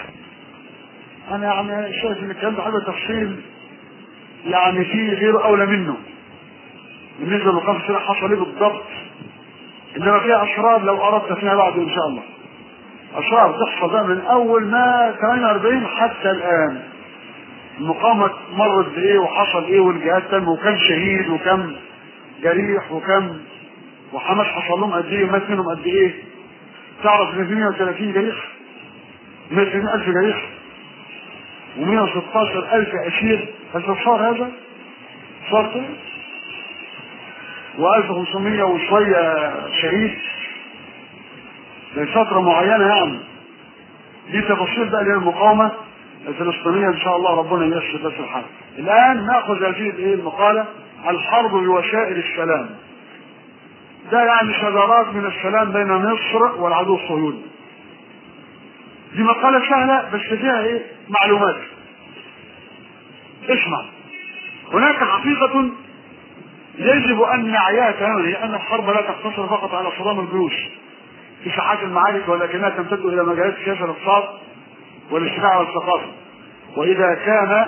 انا يعني شايف ان الكلام ده حاجة تفصيل يعني في غير اولى منه بالنسبه لمقام السنه حصل ايه بالضبط انما فيها اسرار لو اردت فيها بعد ان شاء الله اسرار تحصل بقى من اول ما 48 حتى الان المقاومة مرت بايه وحصل ايه والجهاد تم وكم شهيد وكم جريح وكم وحماس حصل لهم قد ايه ومات منهم قد ايه تعرف ان في 130 جريح 130 الف جريح و116 الف اسير هل صار هذا؟ صار كده؟ و1500 وشوية شهيد لفترة معينة يعني دي تفاصيل بقى للمقاومة الفلسطينية إن شاء الله ربنا ييسر بس الحال. الآن نأخذ هذه الإيه المقالة الحرب بوسائل السلام. ده يعني شذرات من السلام بين مصر والعدو الصهيوني. دي مقالة سهلة بس فيها إيه؟ معلومات. اسمع هناك حقيقة يجب أن نعيها تماما هي أن الحرب لا تقتصر فقط على صدام الجيوش في ساحات المعارك ولكنها تمتد إلى مجالات السياسة الاقتصاد والاجتماع والثقافة وإذا كان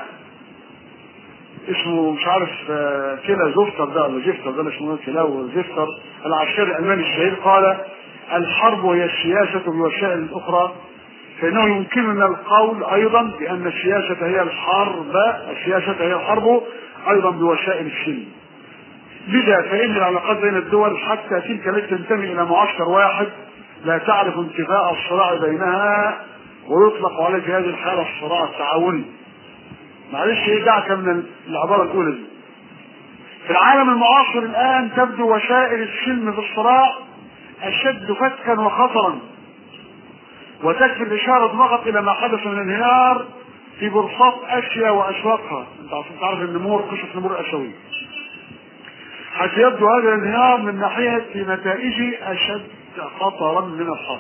اسمه مش عارف كلا زفتر ده ولا زفتر ده اسمه كلا وزفتر العسكري الألماني الشهير قال الحرب هي السياسة بوسائل أخرى فإنه يمكننا القول أيضا بأن السياسة هي الحرب السياسة هي الحرب أيضا بوسائل السلم لذا فإن العلاقات بين الدول حتى تلك التي تنتمي إلى معسكر واحد لا تعرف انتفاء الصراع بينها ويطلق عليه في هذه الحالة الصراع التعاوني معلش ايه دعك من العبارة الأولى دي في العالم المعاصر الآن تبدو وسائل السلم في الصراع أشد فتكا وخطرا وتكفي الإشارة فقط إلى ما حدث من انهيار في بورصات أسيا وأسواقها أنت عشان تعرف النمور قصة نمور أسيوية حيث يبدو هذا الانهيار من ناحية نتائجه أشد خطرا من الحرب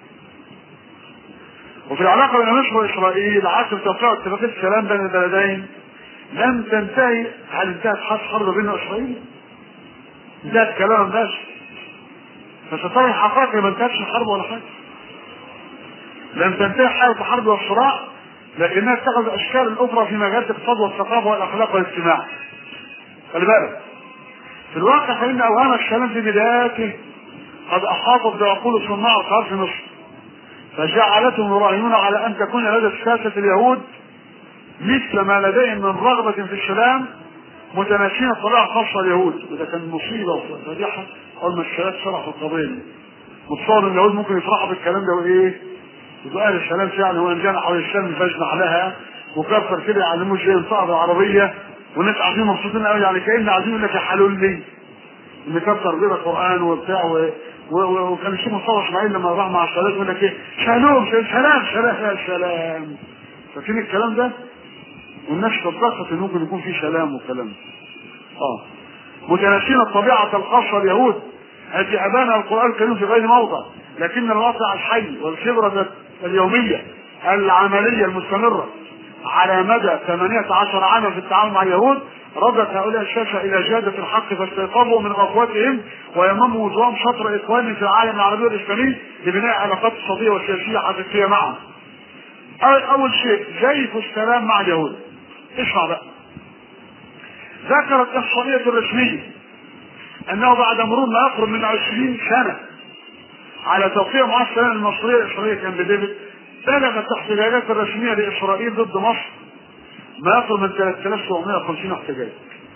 وفي العلاقة بين مصر وإسرائيل عقب توقيع اتفاقية السلام بين البلدين لم تنتهي هل انتهت حرب بين إسرائيل؟ انتهت كلاما بس فسترى الحقائق ما انتهتش الحرب ولا حاجه لم تنتهي حالة الحرب والصراع لكنها اتخذت اشكال اخرى في مجالات الاقتصاد والثقافه والاخلاق والاجتماع خلي بالك في الواقع فان اوهام السلام في بداياته قد احاطت بعقول صناع القرار في مصر فجعلتهم يراهنون على ان تكون لدى سياسه اليهود مثل ما لديهم من رغبه في السلام متناسين الطبيعه الخاصه اليهود وده كان مصيبه وفضيحه اول ما الشباب شرحوا القضيه دي متصور ان اليهود ممكن يفرحوا بالكلام ده وايه؟ يبقى اهل السلام فعلا هو انجانا حول الشام فاجنح لها وكفر كده يعلموه ازاي ينطقوا بالعربيه والناس قاعدين مبسوطين قوي يعني كان عايزين يقول لك يا حلول لي ان كفر كده قران وبتاع و... و... و... وكان الشيخ مصطفى اسماعيل لما راح مع السادات يقول لك ايه شالوم سلام سلام يا سلام فاكرين الكلام ده؟ والناس صدقت ان ممكن يكون في سلام والكلام ده اه متناسين الطبيعه الخاصه اليهود التي ابانها القران الكريم في غير موضع لكن الواقع الحي والخبره اليوميه العمليه المستمره على مدى 18 عاما في التعامل مع اليهود ردت هؤلاء الشاشة إلى جادة الحق فاستيقظوا من غفوتهم ويمموا وجوههم شطر إخوانهم في العالم العربي والإسلامي لبناء علاقات اقتصادية وسياسية حقيقية معهم. أول شيء زيف السلام مع اليهود. اسمع بقى. ذكرت إحصائية رسمية أنه بعد مرور ما يقرب من 20 سنة على توقيع معاهدة السلام المصرية الإسرائيلية كان بديفيد بلغت الاحتجاجات الرسمية لإسرائيل ضد مصر ما يقرب من 3750 احتجاج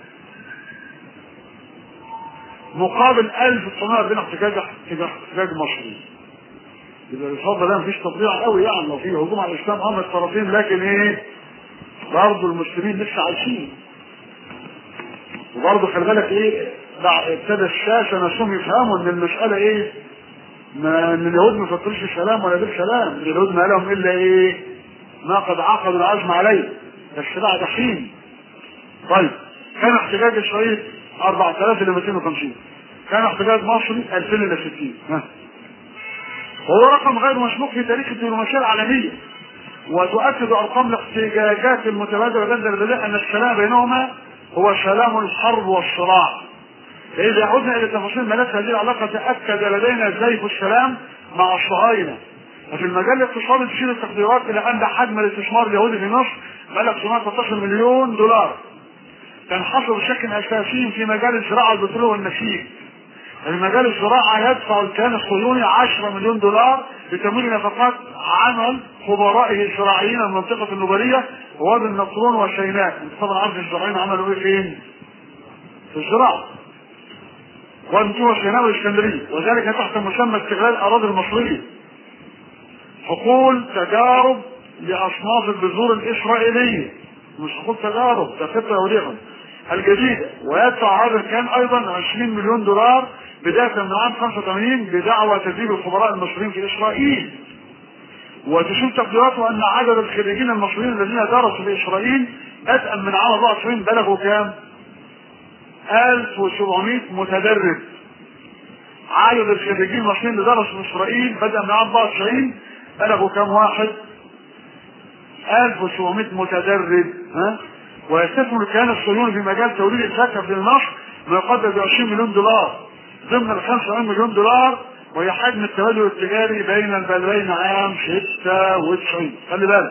مقابل 1940 احتجاج احتجاج مصري يبقى الفضل ده مفيش تطبيع قوي يعني لو في هجوم على الاسلام امر الطرفين لكن ايه برضه المسلمين لسه عايشين وبرضه خلي بالك ايه ابتدى الشاشه نفسهم يفهموا ان المساله ايه ما ان اليهود ما فكروش في سلام ولا غير سلام اليهود ما لهم الا ايه ما قد عقدوا العزم عليه بس بعد حين طيب كان احتجاج اسرائيل 4000 الى 250 كان احتجاج مصري 2000 الى 60 ها هو رقم غير مسبوق في تاريخ الدبلوماسيه العالميه وتؤكد ارقام الاحتجاجات المتبادله بين البلدان ان السلام بينهما هو سلام الحرب والصراع فإذا عدنا إلى تفاصيل ملف هذه العلاقة تأكد لدينا زيف السلام مع الصهاينة وفي المجال الاقتصادي تشير التقديرات إلى أن حجم الاستثمار اليهودي في مصر بلغ 13 مليون دولار كان حصل بشكل أساسي في مجال الزراعة والبترول والنسيج في مجال الزراعة يدفع الكيان الصهيوني 10 مليون دولار لتمويل نفقات عمل خبرائه الزراعيين المنطقة النوبلية ووادي النطرون وسيناء انت طبعا عارف الزراعيين عملوا ايه فين؟ في الزراعة وانتوا سيناء والاسكندريه وذلك تحت مسمى استغلال الاراضي المصريه حقول تجارب لاصناف البذور الاسرائيليه مش حقول تجارب ده خطه وليهم الجديده ويدفع هذا الكيان ايضا 20 مليون دولار بدايه من عام 85 بدعوى تدريب الخبراء المصريين في اسرائيل وتشير تقديراته ان عدد الخريجين المصريين الذين درسوا في اسرائيل بدءا من عام 24 بلغوا كام؟ 1700 متدرب عدد الخريجين المصريين اللي درسوا في اسرائيل بدا من عام 94 بلغوا كم واحد 1700 متدرب ها ويستثمر الكيان الصهيوني في مجال توليد الفاكهه في مصر ما يقدر ب 20 مليون دولار ضمن ال 45 مليون دولار وهي حجم التبادل التجاري بين البلدين عام 96 خلي بالك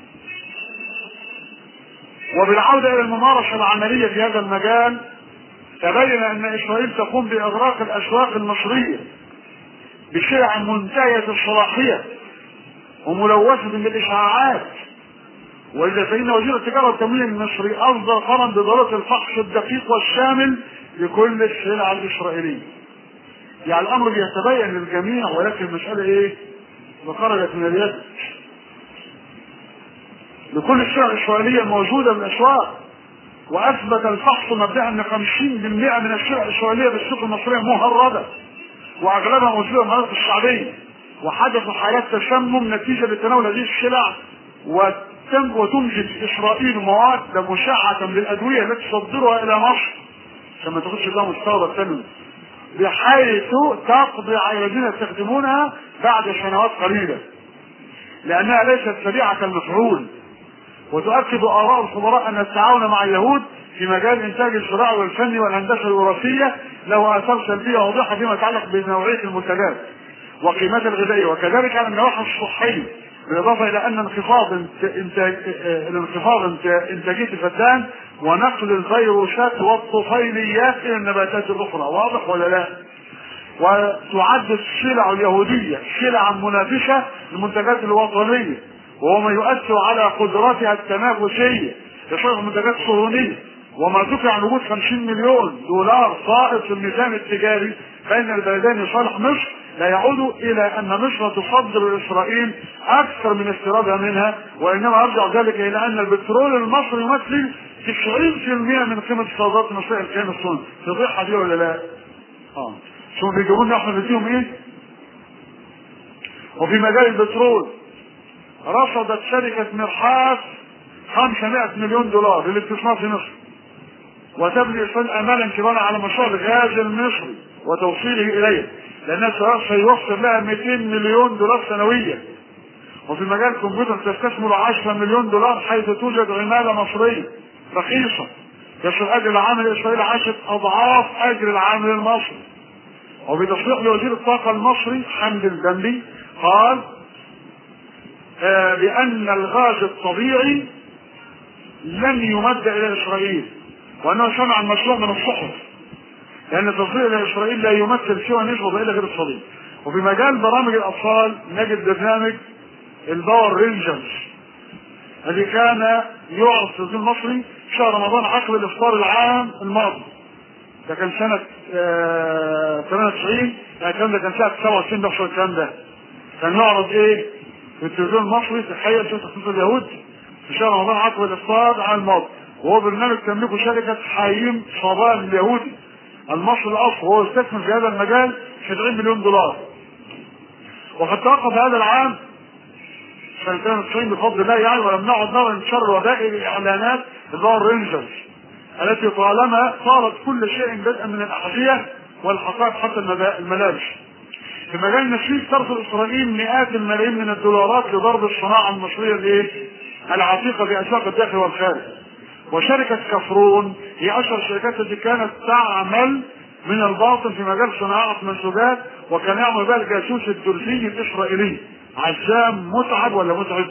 وبالعوده الى الممارسه العمليه في هذا المجال تبين ان اسرائيل تقوم باغراق الاسواق المصريه بسلع منتهيه الصلاحيه وملوثه بالاشعاعات واذا فان وزير التجاره والتموين المصري اصدر قرارا بضروره الفحص الدقيق والشامل لكل السلع الاسرائيليه. يعني الامر بيتبين للجميع ولكن المساله ايه؟ وخرجت من اليد. لكل السلع الاسرائيليه الموجوده في الاسواق واثبت الفحص مبدئيا ان 50% من السلع الاسرائيليه بالسوق المصريه مهرده واغلبها موجوده في المناطق الشعبيه وحدث حالات تسمم نتيجه لتناول هذه السلع وتم وتنجز اسرائيل مواد مشعه للادويه التي تصدرها الى مصر عشان ما تاخدش ده مستورد ثاني بحيث تقضي على الذين يستخدمونها بعد سنوات قليله لانها ليست سريعه المفعول وتؤكد اراء الخبراء ان التعاون مع اليهود في مجال انتاج الزراعه والفن والهندسه الوراثيه له اثار سلبيه واضحه فيما يتعلق بنوعيه المنتجات وقيمتها الغذائيه وكذلك على النواحي الصحيه بالاضافه الى ان انخفاض انتاج الانخفاض انتاجيه الفدان ونقل الفيروسات والطفيليات الى النباتات الاخرى واضح ولا لا؟ وتعد السلع اليهوديه سلعا منافسه للمنتجات الوطنيه وهو ما يؤثر على قدراتها التنافسيه لصرف المنتجات الصهيونيه وما ذكر عن وجود 50 مليون دولار صائب في الميزان التجاري بين البلدين لصالح مصر لا يعود الى ان مصر تصدر لاسرائيل اكثر من استيرادها منها وانما يرجع ذلك الى ان البترول المصري يمثل 90% من قيمه الصادرات المصريه الكيان الصيني تضيعها دي ولا لا؟ اه شو بيجيبوا لنا احنا نديهم ايه؟ وفي مجال البترول رصدت شركة مرحاس 500 مليون دولار للاستثمار في مصر وتبني إسرائيل امالا كبارا على مشروع الغاز المصري وتوصيله اليه لانها سيوفر لها 200 مليون دولار سنويا وفي مجال الكمبيوتر تستثمر 10 مليون دولار حيث توجد عماله مصريه رخيصه يصل اجر العامل الاسرائيلي 10 اضعاف اجر العامل المصري وبتصريح لوزير الطاقه المصري حمد الدملي قال آه بان الغاز الطبيعي لن يمد الى اسرائيل وانه سمع المشروع من الصحف لان التصدير الى اسرائيل لا يمثل سوى نسبه ضئيله غير الصليب وفي مجال برامج الاطفال نجد برنامج الباور رينجرز الذي كان يعرض في التلفزيون المصري شهر رمضان عقب الافطار العام الماضي ده كان سنة آه 98 يعني الكلام ده كان سنة 27 بيحصل الكلام ده كان يعرض ايه في التلفزيون المصري تخيل شوف تخصيص اليهود في شهر رمضان عقب الافطار العام الماضي وهو برنامج تملكه شركة حايم صبان اليهودي المصري الاصل وهو استثمر في هذا المجال 70 مليون دولار وقد توقف هذا العام سنة 92 بفضل الله يعني ولم نعد نرى انتشار الوباء باعلانات الباور رينجرز التي طالما صارت كل شيء بدءا من الاحذية والحقائق حتى الملابس في مجال النسيج ترصد اسرائيل مئات الملايين من الدولارات لضرب الصناعة المصرية الايه؟ العتيقة في اسواق الداخل والخارج وشركة كفرون هي اشهر الشركات التي كانت تعمل من الباطن في مجال صناعة منسوجات وكان يعمل بها الجاسوس الدرزي الاسرائيلي عزام متعب ولا متعب؟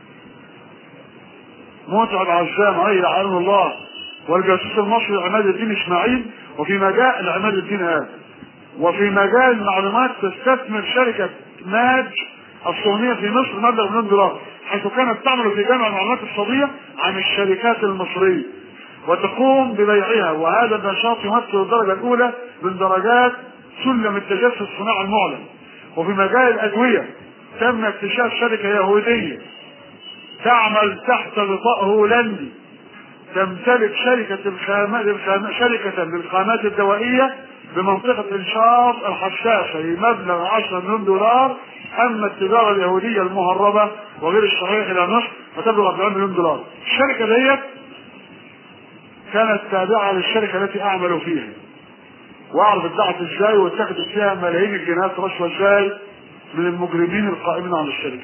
متعب عزام اي لعنه الله والجاسوس المصري عماد الدين اسماعيل وفي مجال عماد الدين هذا وفي مجال المعلومات تستثمر شركة ماج الصهيونية في مصر مبلغ مليون دولار حيث كانت تعمل في جمع المعلومات الصادية عن الشركات المصرية وتقوم ببيعها وهذا النشاط يمثل الدرجة الأولى من درجات سلم التجسس الصناعي المعلن وفي مجال الأدوية تم اكتشاف شركة يهودية تعمل تحت غطاء هولندي تمتلك شركة الخامات الخام... شركة للخامات الدوائية بمنطقة إنشاط الحشاشة بمبلغ 10 مليون دولار أما التجارة اليهودية المهربة وغير الصحيح إلى مصر فتبلغ 40 مليون دولار. الشركة ديت كانت تابعة للشركة التي أعمل فيها. وأعرف ادعت إزاي واتخذت فيها ملايين الجنيهات رشوة إزاي من المجرمين القائمين على الشركة.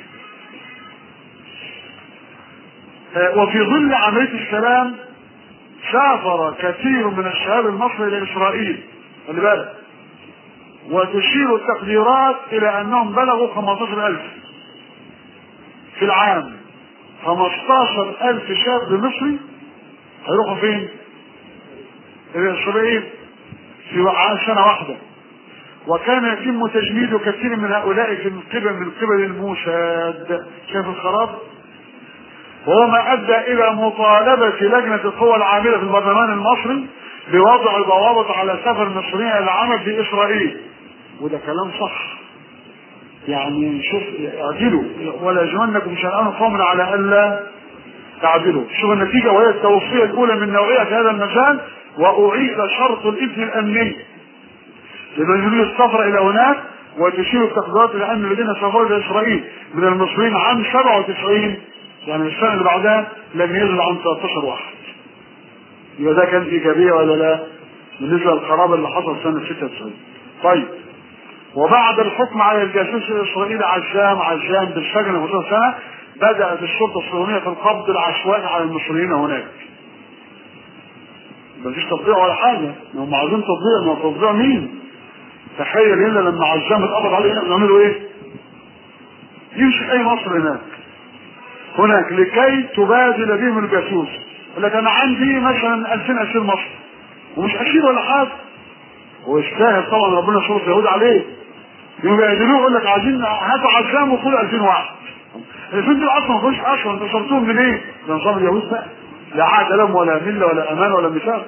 وفي ظل عملية السلام سافر كثير من الشباب المصري إلى إسرائيل خلي بالك وتشير التقديرات إلى أنهم بلغوا 15000 في العام 15000 شاب مصري هيروحوا فين؟ إلى إسرائيل في سنة واحدة وكان يتم تجميد كثير من هؤلاء في من قبل من قبل الموساد شايف الخراب وهو ما ادى الى مطالبه لجنه القوى العامله في البرلمان المصري بوضع ضوابط على سفر المصريين الى العمل في اسرائيل وده كلام صح يعني شوف اعدلوا ولا يجمنكم شنآن قوم على الا تعدلوا شوف النتيجه وهي التوصيه الاولى من نوعيه في هذا المجال واعيد شرط الاذن الامني لمن يريد السفر الى هناك وتشير التقديرات الى ان الذين سافروا الى اسرائيل من المصريين عام 97 يعني السنه اللي بعدها لم يزل عن 13 واحد يبقى ده كان ايجابيه ولا لا؟ بالنسبه للخراب اللي حصل سنه 96 طيب وبعد الحكم على الجاسوس الاسرائيلي عزام عزام بالسجن لمدة سنه بدات الشرطه الصهيونيه في القبض العشوائي على المصريين هناك مفيش تطبيع ولا حاجه هم عايزين تطبيع ما تطبيع مين؟ تخيل هنا لما عزام اتقبض عليه هنا نعملوا ايه؟ يمشي اي مصر هناك هناك لكي تبادل بهم الجاسوس يقول لك انا عندي مثلا 2000 اسير مصر ومش اسير ولا حاجه هو يستاهل طبعا ربنا يصرف اليهود عليه يقوم يقدروه يقول لك عايزين هاتوا عزام وكل 2000 واحد الفيلم دول اصلا ما فيهوش اشهر انتوا صرتوهم من ايه؟ ده نظام اليهود بقى لا عهد لهم ولا مله ولا امان ولا ميثاق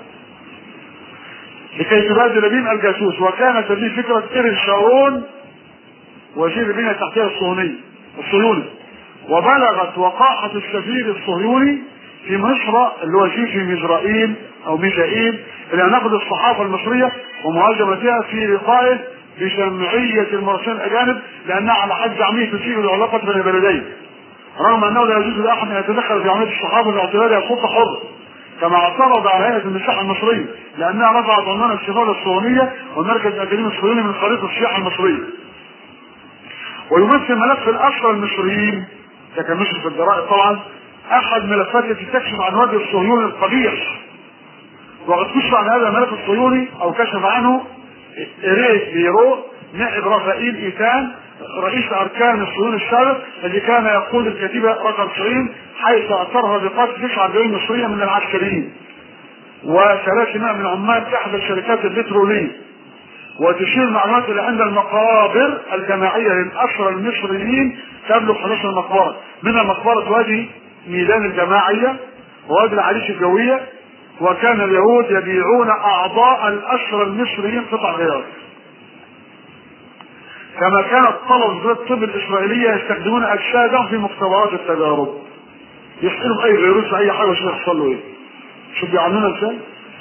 لكي تبادل بهم الجاسوس وكانت هذه فكره ايرين شارون وزير البنيه التحتيه الصهيوني الصهيوني وبلغت وقاحه السفير الصهيوني في مصر اللي هو جيجي ميزرائيل او ميزائيل الى نقد الصحافه المصريه ومهاجمتها في لقائه بجمعيه المراسلين الاجانب لانها على حد زعمه تسيء العلاقه بين البلدين رغم انه لا يجوز لاحد ان يتدخل في عمليه الصحافه باعتبارها سلطه حره كما اعترض على هيئه المساحه المصريه لانها رفعت عنوان السفاره الصهيونيه والمركز الاكاديمي الصهيوني من خريطه السياحه المصريه ويمثل ملف الاسرى المصريين ده كان نشر في الجرائد طبعا احد ملفات التي تكشف عن وجه الصهيوني القبيح وقد كشف عن هذا الملف الصهيوني او كشف عنه إريك بيرو نائب رافائيل إيتان رئيس أركان الصهيون السابق الذي كان يقود الكتيبة رقم 90 حيث اعترف بقتل 49 مصريا من العسكريين وثلاثمائة من عمال إحدى الشركات البترولية وتشير المعلومات إلى أن المقابر الجماعية للأسرى المصريين تبلغ 11 مقبرة منها مقبرة وادي ميلان الجماعية ووادي العريش الجوية وكان اليهود يبيعون اعضاء الاسرى المصريين قطع غيار كما كانت طلب وزاره الطب الاسرائيليه يستخدمون اجسادهم في مختبرات التجارب يحقنوا اي فيروس اي حاجه عشان يحصل له ايه شوف بيعملونا ازاي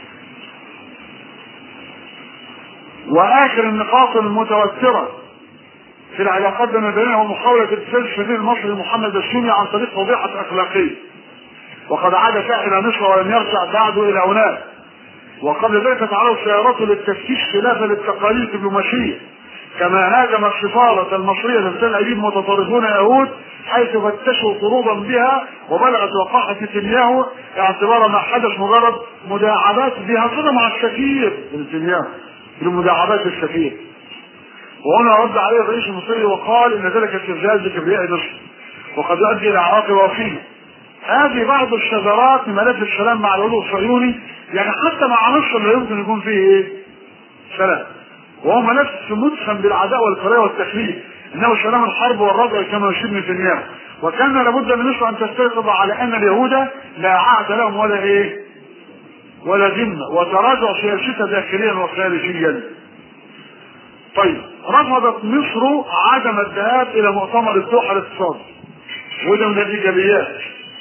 واخر النقاط المتوتره في العلاقات بين البلدين هو محاوله ابتزاز السفير المصري محمد السوري عن طريق فضيحه اخلاقيه وقد عاد فيها الى مصر ولم يرجع بعد الى هناك وقبل ذلك تعرض سيارته للتفتيش خلافا للتقاليد الدبلوماسيه كما هاجم السفارة المصرية في تل أبيب متطرفون يهود حيث فتشوا طروبا بها وبلغت وقاحة نتنياهو اعتبار ما حدث مجرد مداعبات بها صلة مع السفير نتنياهو لمداعبات السفير وهنا رد عليه الرئيس المصري وقال ان ذلك استفزاز لكبرياء مصر وقد يؤدي الى عواقب وخيمه هذه بعض الشذرات من ملف السلام مع العضو الصهيوني يعني حتى مع مصر لا يمكن يكون فيه ايه؟ سلام وهو ملف مدخن بالعداء والكراهيه والتخريب انه سلام الحرب والردع كما يشير نتنياهو وكان لابد من مصر ان تستيقظ على ان اليهود لا عهد لهم ولا ايه؟ ولا ذمه وتراجع سياستها داخليا وخارجيا. طيب رفضت مصر عدم الذهاب الى مؤتمر الدوحه الاقتصادي وده من الايجابيات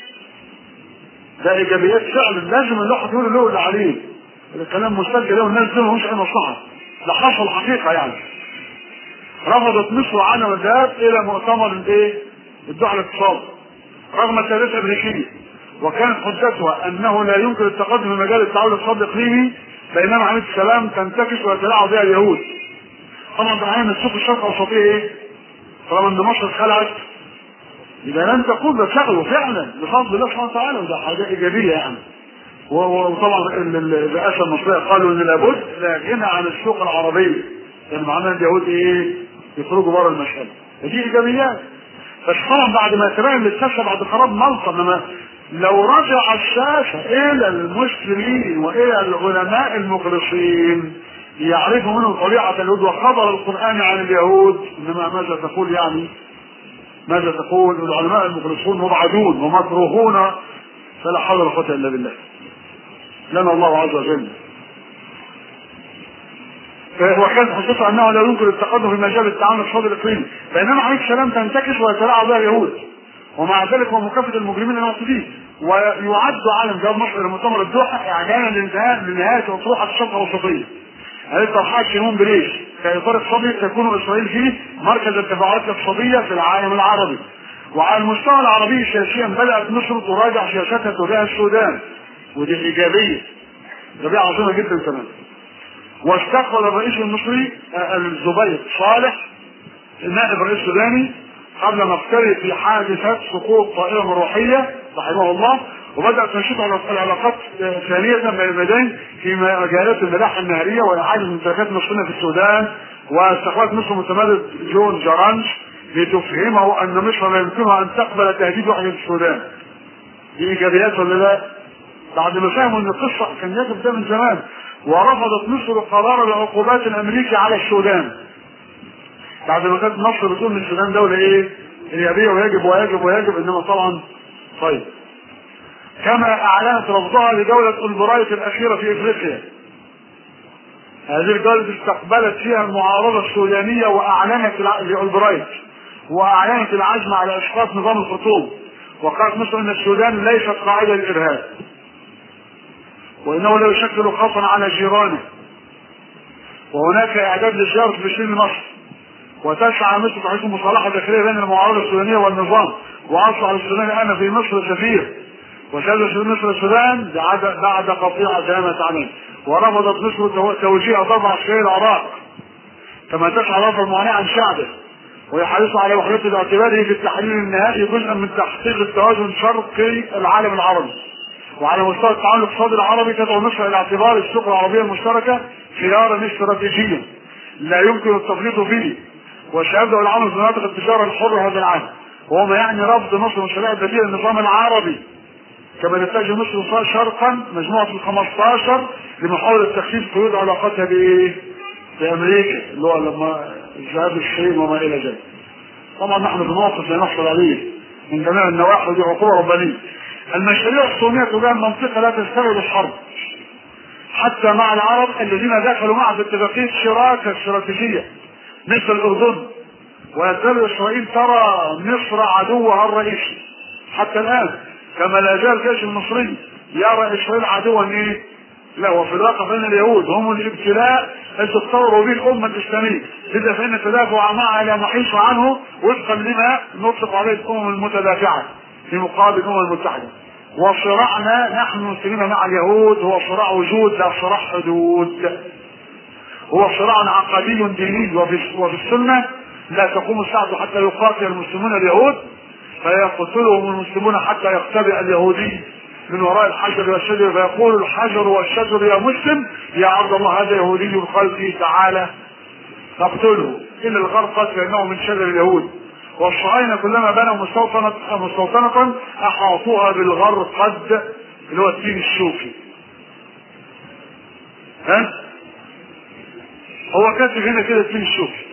ده ايجابيات فعلا لازم الواحد يقول له اللي عليه الكلام مسجل له والناس دول مش اي مصلحه ده حصل حقيقه يعني رفضت مصر عدم الذهاب الى مؤتمر الايه؟ الدوحه الاقتصادي رغم التهديدات الامريكيه وكانت حجتها انه لا يمكن التقدم في مجال التعاون الاقتصادي الاقليمي بينما عمليه السلام تنتكس ويتلاعب بها اليهود طبعا ده عين السوق الشرق الاوسطيه ايه؟ طالما ان مصر اتخلعت يبقى لن تكون ده شغله فعلا بفضل الله سبحانه وتعالى وده حاجه ايجابيه يعني وطبعا الرئاسه المصريه قالوا ان لابد لا غنى عن السوق العربيه يعني معناه اليهود ايه يخرجوا بره المساله دي ايجابيات بس طبعا بعد ما تبين للساسه بعد خراب ملطه انما لو رجع الساسه الى المسلمين والى العلماء المخلصين يعرفوا منهم طبيعه اليهود وخبر القران عن اليهود انما ماذا تقول يعني ماذا تقول العلماء المخلصون مبعدون ومكروهون فلا حول ولا قوه الا بالله لنا الله عز وجل وكانت حقيقة أنه لا يمكن التقدم في مجال التعاون الاقتصادي الإقليمي بينما عليه السلام تنتكس ويتلاعب بها اليهود ومع ذلك هو مكافأة المجرمين المعتدين ويعد عالم جواب مصر لمؤتمر الدوحة إعلانا لانتهاء لنهاية أطروحة الشرق الأوسطية هذه طرحات شيمون بريش كإطار اقتصادي تكون إسرائيل فيه مركز التفاعلات الاقتصادية في العالم العربي وعلى المستوى العربي سياسيا بدأت مصر تراجع سياستها تجاه السودان ودي إيجابية إيجابية عظيمة جدا كمان واستقبل الرئيس المصري الزبير صالح نائب الرئيس السوداني قبل مقتله في حادثة سقوط طائرة مروحية رحمه الله وبدأت تنشيط العلاقات ثانية بين البلدين في مجالات الملاحة النهرية وإعادة ممتلكات مصرية في السودان واستخلاص مصر متمرد جون جارانج لتفهمه أن مصر لا يمكنها أن تقبل تهديد وحدة السودان. دي إيجابيات ولا لا؟ بعد ما فهموا أن القصة كان يجب ده من زمان ورفضت مصر قرار العقوبات الأمريكي على السودان. بعد ما كانت مصر بتقول ان السودان دولة ايه؟ إيجابية ويجب ويجب ويجب إنما طبعا طيب كما اعلنت رفضها لدولة البرايت الاخيرة في افريقيا هذه الدولة استقبلت فيها المعارضة السودانية واعلنت البرايت واعلنت العزم على اسقاط نظام الخرطوم وقالت مصر ان السودان ليست قاعدة للارهاب وانه لا يشكل خطرا على جيرانه وهناك اعداد لزيارة بشير لمصر وتسعى مصر تحقيق مصالحة داخلية بين المعارضة السودانية والنظام وأصبح السودان الآن في مصر سفير وشهد مصر السودان بعد بعد قطيعة كما تعلم ورفضت مصر توجيه ضرب عسكري العراق كما تسعى رفض المعاناة عن شعبه ويحرص على وحدته باعتباره في التحليل النهائي جزءا من تحقيق التوازن شرقي العالم العربي وعلى مستوى التعاون الاقتصادي العربي تدعو مصر الى اعتبار السوق العربيه المشتركه خيارا استراتيجيا لا يمكن التفريط فيه وسيبدا العمل في مناطق التجاره الحره هذا العام وهو ما يعني رفض مصر مشاريع بديل النظام العربي كما نتجه مصر شرقا مجموعه ال 15 لمحاوله تخفيف قيود علاقتها بايه؟ بامريكا اللي هو لما الذهاب الصين وما الى ذلك. طبعا نحن في موقف لا نحصل عليه من جميع النواحي ودي عقوبه ربانيه. المشاريع الصوميه تجاه المنطقه لا تستوعب الحرب. حتى مع العرب الذين دخلوا معها في اتفاقيه شراكه استراتيجيه مثل الاردن ويزال اسرائيل ترى مصر عدوها الرئيسي حتى الان كما لا زال الجيش المصري يرى اسرائيل عدوا ايه؟ لا وفي الواقع بين اليهود هم الابتلاء الذي تطور به الامه الاسلاميه اذا فان التدافع معها لا محيص عنه وفقا لما نطلق عليه الامم المتدافعه في مقابل الامم المتحده وصراعنا نحن المسلمين مع اليهود هو صراع وجود لا صراع حدود هو صراع عقدي ديني وفي, وفي السنه لا تقوم الساعه حتى يقاتل المسلمون اليهود فيقتلهم المسلمون حتى يختبئ اليهودي من وراء الحجر والشجر فيقول الحجر والشجر يا مسلم يا عبد الله هذا يهودي بقلبه تعالى فاقتله الا الغرقد فانه من شجر اليهود والصهاينه كلما بنوا مستوطنه مستوطنه احاطوها بالغرقد اللي هو التين الشوكي ها هو كاتب هنا كده التين الشوكي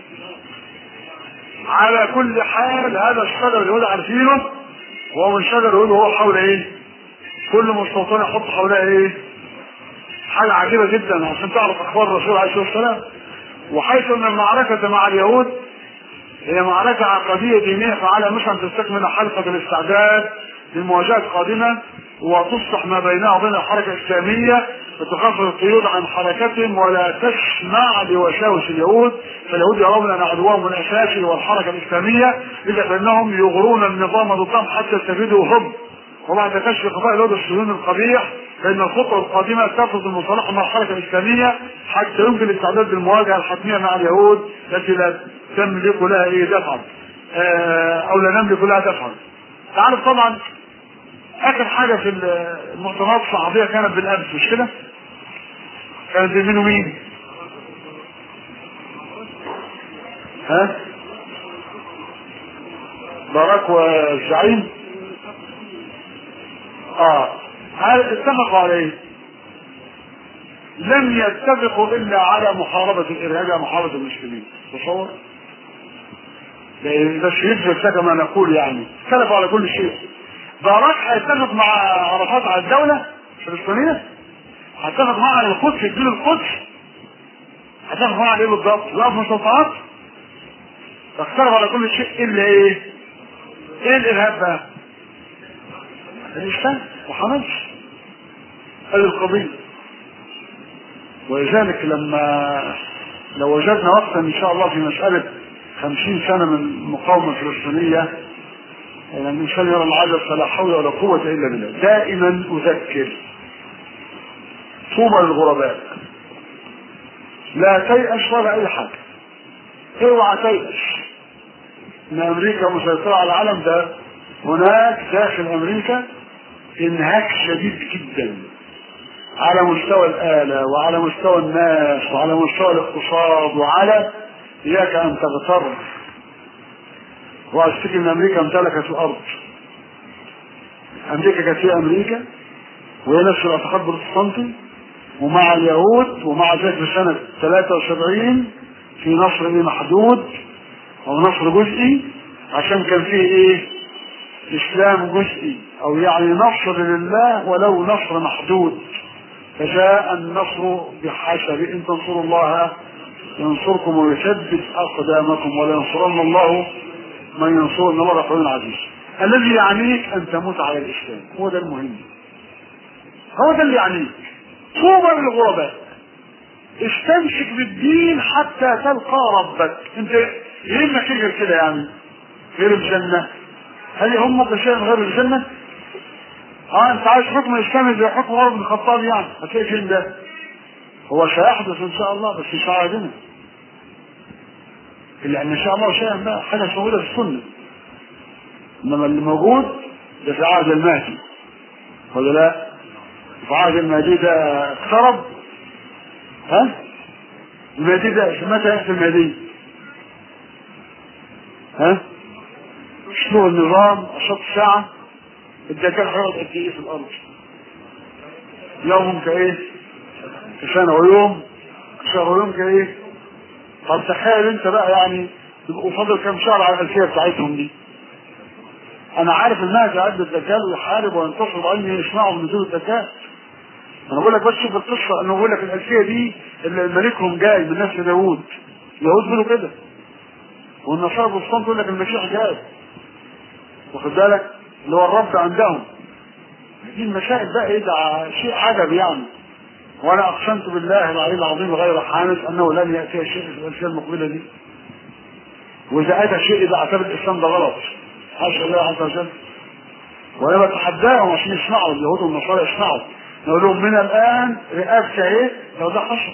على كل حال هذا الشجر اللي هو عارفينه وهو من شجر يقول هو حول ايه كل مستوطن يحط حولها ايه حاجة عجيبة جدا عشان تعرف اخبار الرسول عليه الصلاة والسلام وحيث ان المعركة مع اليهود هي معركة عقدية دينية فعلى مش ان تستكمل حلقة الاستعداد للمواجهة القادمة وتصلح ما بينها وبين الحركة الإسلامية وتخفف القيود عن حركتهم ولا تسمع لوساوس اليهود فاليهود يرون أن عدوهم الأساسي هو الحركة الإسلامية إذا فإنهم يغرون النظام ضدهم حتى يستفيدوا هم وبعد كشف قضايا اليهود الصهيوني القبيح فإن الخطوة القادمة تفرض المصالحة مع الحركة الإسلامية حتى يمكن الاستعداد للمواجهة الحتمية مع اليهود التي لا تملك لها إيه دفعا أو لا نملك لها دفعا. تعرف طبعا اخر حاجة في المؤتمرات الصحفية كانت بالامس مش كده كانت بين مين ها باراك والزعيم اه هل اتفقوا على ايه لم يتفقوا الا على محاربة الارهاب محاربة المسلمين تصور بس يثبت كما نقول يعني اختلفوا على كل شيء باراك هيتفق مع عرفات على الدولة الفلسطينية هيتفق معاه على القدس يديله القدس هيتفق معاه على ايه بالضبط؟ يقف مستوطنات فاختلف على كل شيء الا ايه؟ ايه الارهاب بقى؟ الاسلام وحماس هذه القضية ولذلك لما لو وجدنا وقتا ان شاء الله في مسألة خمسين سنة من المقاومة الفلسطينية يعني الانسان يرى العجب فلا حول ولا قوة الا بالله دائما اذكر طوبى للغرباء لا تيأس ولا اي حاجة اوعى تيأس ان امريكا مسيطرة على العالم ده هناك داخل امريكا انهاك شديد جدا على مستوى الآلة وعلى مستوى الناس وعلى مستوى الاقتصاد وعلى إياك أن تغتر وأفتكر إن أمريكا امتلكت الأرض أمريكا كانت هي أمريكا وهي نفس الاعتقاد البروتستانتي ومع اليهود ومع ذلك في سنة 73 في نصر إيه محدود أو نصر جزئي عشان كان فيه إيه؟ إسلام جزئي أو يعني نصر لله ولو نصر محدود فجاء النصر بحسب إن تنصروا الله ينصركم ويثبت أقدامكم ولينصرن الله من ينصر إن الله قوي عزيز الذي يعنيك أن تموت على الإسلام هو ده المهم هو ده اللي يعنيك طوبى للغرباء استمسك بالدين حتى تلقى ربك انت يهمك ايه غير كده يعني غير الجنة هل يهمك شيء غير الجنة اه انت عايز حكم الاسلامي زي حكم عمر بن الخطاب يعني هتلاقي فين ده هو سيحدث ان شاء الله بس مش عايزينه اللي ان شاء الله شيئا بقى حاجه مش موجوده في السنه انما اللي موجود ده في عهد المهدي ولا لا في عهد المهدي ده اقترب ها المهدي ده متى ياتي المهدي ها شنو النظام اشط ساعه الدجال هيقعد قد ايه في الارض يوم كايه كسنه ويوم شهر ويوم كايه طب تخيل انت بقى يعني يبقوا فاضل كام شهر على الالفيه بتاعتهم دي انا عارف انها تعد الدجال ويحارب وينتصر وان يسمعوا من نزول الدجال انا بقول لك بس شوف القصه انه بقول لك الالفيه دي اللي ملكهم جاي من نفس داوود اليهود بيقولوا كده والنصارى البروتستانت يقول لك المسيح جاي واخد بالك اللي هو الرب عندهم دي المسائل بقى ايه ده شيء عجب يعني وانا اقسمت بالله العلي العظيم غير حامس انه لن ياتي شيء في الالفيه المقبله دي واذا اتى شيء اذا اعتبر الاسلام ده غلط حاشا الله عز وجل وانا بتحداهم عشان يسمعوا اليهود والنصارى يسمعوا نقول لهم من الان رئاسه ايه لو ده حصل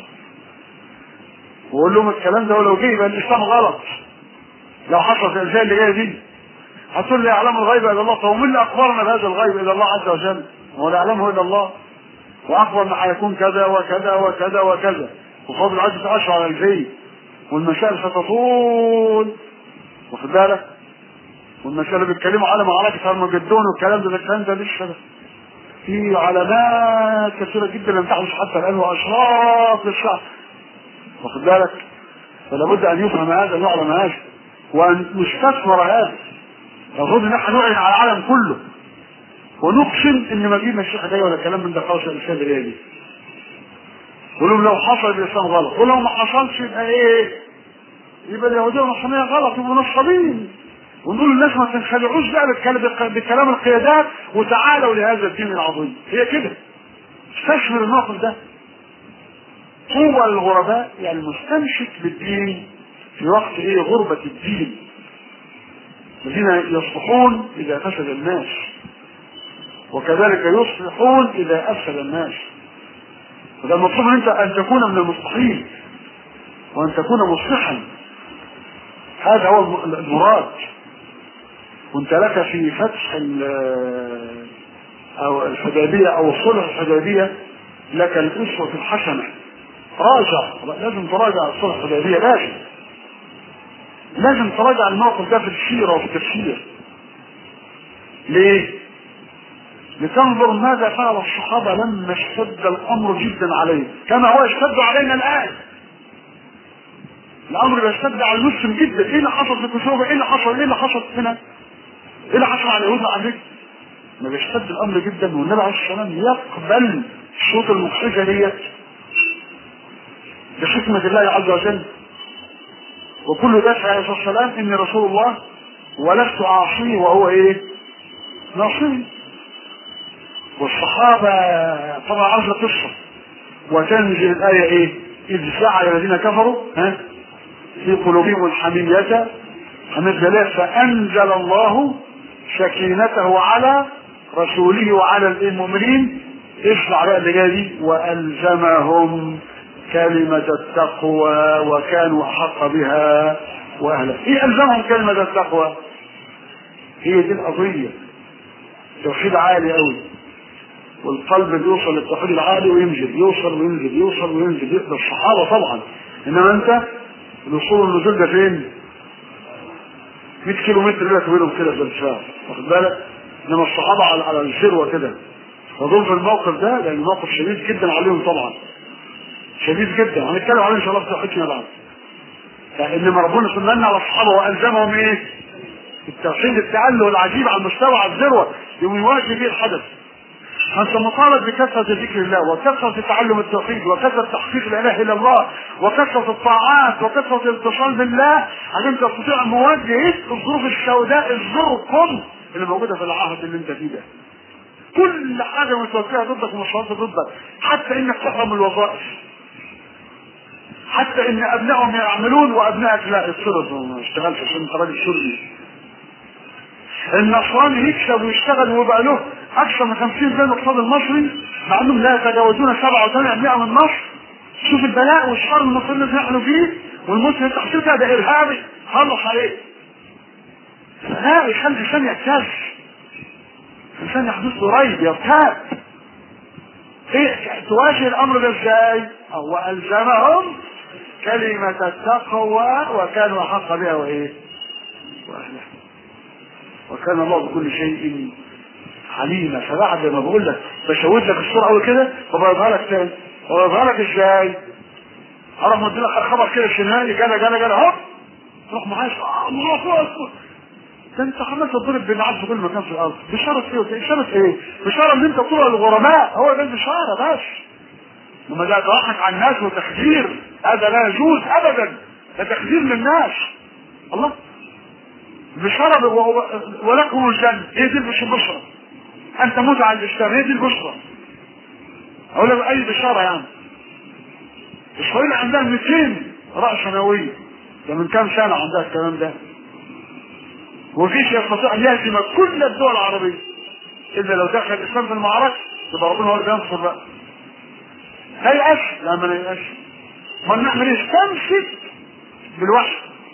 واقول لهم الكلام ده ولو جه يبقى الاسلام غلط لو حصلت الالفيه اللي جايه دي هتقول لي يعلم الغيب الا الله طب ومين اللي اخبرنا بهذا الغيب الا الله عز وجل هو لا يعلمه الا الله واخبر ان هيكون كذا وكذا وكذا وكذا وفضل عدة اشهر على الفي والمسائل ستطول واخد بالك والمسائل اللي بيتكلموا على معركة المجدون والكلام ده الكلام ده لسه ده في علامات كثيرة جدا لم تحدث حتى الان واشراط للشعب واخد بالك فلا بد ان يفهم هذا ويعلم هذا وان يستثمر هذا المفروض ان احنا نعلن على العالم كله ونقسم ان مجيء المسيح جاي ولا كلام من ده خالص الرساله اللي جايه دي ولهم لو حصل الاسلام غلط ولو ما حصلش يبقى ايه؟ يبقى اليهوديه والنصرانيه غلط يبقوا نصابين ونقول للناس ما تنخدعوش بقى بالكلام, بكلام القيادات وتعالوا لهذا الدين العظيم هي كده استشمل الموقف ده طوبى للغرباء يعني مستمسك بالدين في وقت ايه غربة الدين الذين يصلحون اذا فسد الناس وكذلك يصلحون اذا افسد الناس وده المطلوب انت ان تكون من المصلحين وان تكون مصلحا هذا هو المراد وانت لك في فتح او الحديبية او صلح الحديبية لك الاسوة الحسنة راجع لازم تراجع صلح الحديبية لازم لازم تراجع الموقف ده في السيرة وفي التفسير ليه؟ لتنظر ماذا فعل الصحابة لما اشتد الأمر جدا عليهم كما هو يشتد علينا الآن الأمر بيشتد على المسلم جدا إيه اللي حصل في كسوبة إيه اللي حصل إيه اللي حصل هنا إيه اللي حصل على اليهود وعلى ما بيشتد الأمر جدا والنبي عليه الصلاة والسلام يقبل الصوت المخرجة ديت بحكمة الله عز وجل وكل ده عليه الصلاة والسلام إني رسول الله ولست أعصيه وهو إيه؟ ناصري والصحابة طبعا عاوزة قصة وتنزل الآية إيه؟ إذ فعل الذين كفروا ها؟ في قلوبهم الحمية حمية جلال فأنزل الله سكينته على رسوله وعلى المؤمنين اسمع بقى اللي جاي دي وألزمهم كلمة التقوى وكانوا أحق بها وأهلها إيه ألزمهم كلمة التقوى هي دي القضية توحيد عالي قوي والقلب بيوصل للتوحيد العالي وينزل يوصل وينزل يوصل وينزل يقدر الصحابه طبعا انما انت الوصول والنزول ده فين؟ 100 كيلو متر كده بينهم كده في الارتفاع واخد بالك؟ انما الصحابه على على الذروه كده فدول في الموقف ده لان الموقف شديد جدا عليهم طبعا شديد جدا هنتكلم عليه ان شاء الله في توحيدنا بعد انما ربنا سمعنا على الصحابه والزمهم ايه؟ التوحيد التأله العجيب على المستوى على الذروه يوم يواجه به الحدث أنت مطالب بكثرة ذكر الله وكثرة تعلم التوحيد وكثرة تحقيق لا إله إلا الله وكثرة الطاعات وكثرة الاتصال بالله عشان تستطيع مواجهة الظروف السوداء الزرقم اللي موجودة في العهد اللي أنت فيه ده. كل حاجة متوجهة ضدك ومشروعات ضدك حتى إنك تحرم الوظائف. حتى إن أبنائهم يعملون وأبنائك لا يتصرف ما اشتغلش عشان أنت راجل شربي. النصراني يكسب ويشتغل ويبقى له اكثر من 50 زي الاقتصاد المصري مع انهم لا يتجاوزون 97% من مصر شوف البلاء والشر المصريين اللي نحن فيه والمسلم التحصيل ده ده ارهابي خلص عليه لا يخلي الانسان يهتز الانسان يحدث له ريب يرتاب ايه تواجه الامر ده ازاي؟ والزمهم كلمة التقوى وكانوا احق بها وايه؟ واهلها وكان الله بكل شيء عليما فبعد ما بقول لك بشوت لك الصوره قوي كده وبقولها لك تاني وبقولها لك ازاي؟ اروح مدي لك خبر كده شمالي جالا جالا جالا هوب تروح معايا الله اكبر ده انت عمال تضرب بالعبد في كل مكان في الارض بشاره ايه بشاره ايه؟ بشاره ان انت طول الغرماء هو ده البشاره بس وما ده ضحك على الناس وتخدير هذا لا يجوز ابدا ده تخدير للناس الله بشرى ولكم الجنة هي دي البشرى أن تموت على الإسلام هي دي البشرى أقول لك أي بشارة يعني إسرائيل عندها 200 رأس سنوية ده من كام سنة عندها الكلام ده وفيش يستطيع أن يهزم كل الدول العربية إلا لو دخل الإسلام في المعركة يبقى ربنا هو اللي بينصر بقى لا يأس لا ما يأس ما نحن نستمسك بالوحي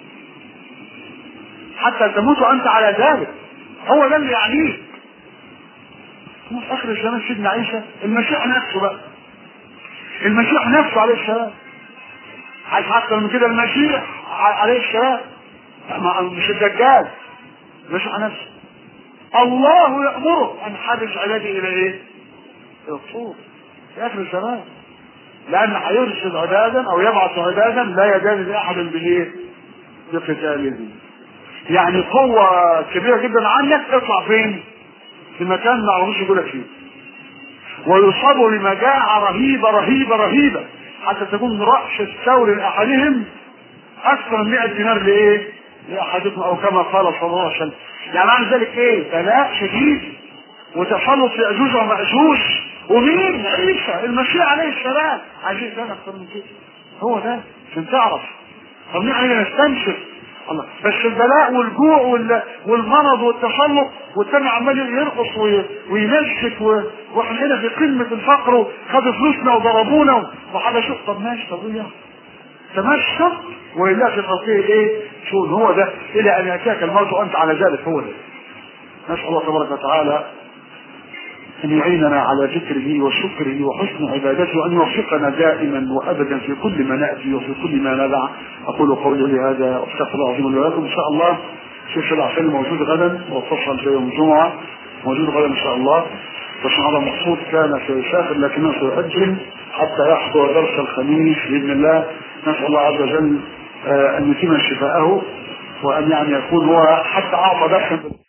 حتى تموت وانت على ذلك هو ده اللي يعنيك في اخر الزمان سيدنا عيسى المسيح نفسه بقى المسيح نفسه عليه السلام عايز اكتر من كده المسيح عليه السلام مش الدجال المسيح نفسه الله يأمره ان حدث عبادي الى ايه؟ الى الطور في اخر الزمان لان هيرسل عبادا او يبعث عبادا لا يجاز لاحد بالايه؟ بقتالهم يعني قوة كبيرة جدا عنك تطلع فين؟ في مكان ما عرفوش يقولك فيه. ويصابوا بمجاعة رهيبة رهيبة رهيبة حتى تكون رأس الثور لأحدهم أكثر من 100 دينار لإيه؟ لأحدكم أو كما قال صلى الله عليه وسلم. يعني معنى ذلك إيه؟ بلاء شديد وتسلط يأجوج ومأجوج ومين؟ عيسى المسيح عليه السلام عايزين ده أكثر من كده. هو ده عشان تعرف. طب نحن نستنشق الله بس البلاء والجوع وال... والمرض والتسلط والتاني عمال يرقص وي... وينشك و... واحنا هنا في قمه الفقر وخدوا فلوسنا وضربونا وحاجه شوف طب ماشي طب ايه تمشط ولله في الخلقيه ايه؟ شو هو ده الى ان ياتيك الموت وانت على ذلك هو ده نسال الله تبارك وتعالى أن يعيننا على ذكره وشكره وحسن عبادته وأن يوفقنا دائما وأبدا في كل ما نأتي وفي كل ما ندع أقول قولي هذا وأستغفر الله العظيم لي ولكم إن شاء الله سلسلة عشان موجود غدا وتصل في يوم الجمعة موجود غدا إن شاء الله بس هذا مقصود كان سيسافر لكنه سيؤجل حتى يحضر درس الخميس بإذن الله نسأل الله عز وجل أن يتم شفاءه وأن يعني يكون هو حتى أعطى درسا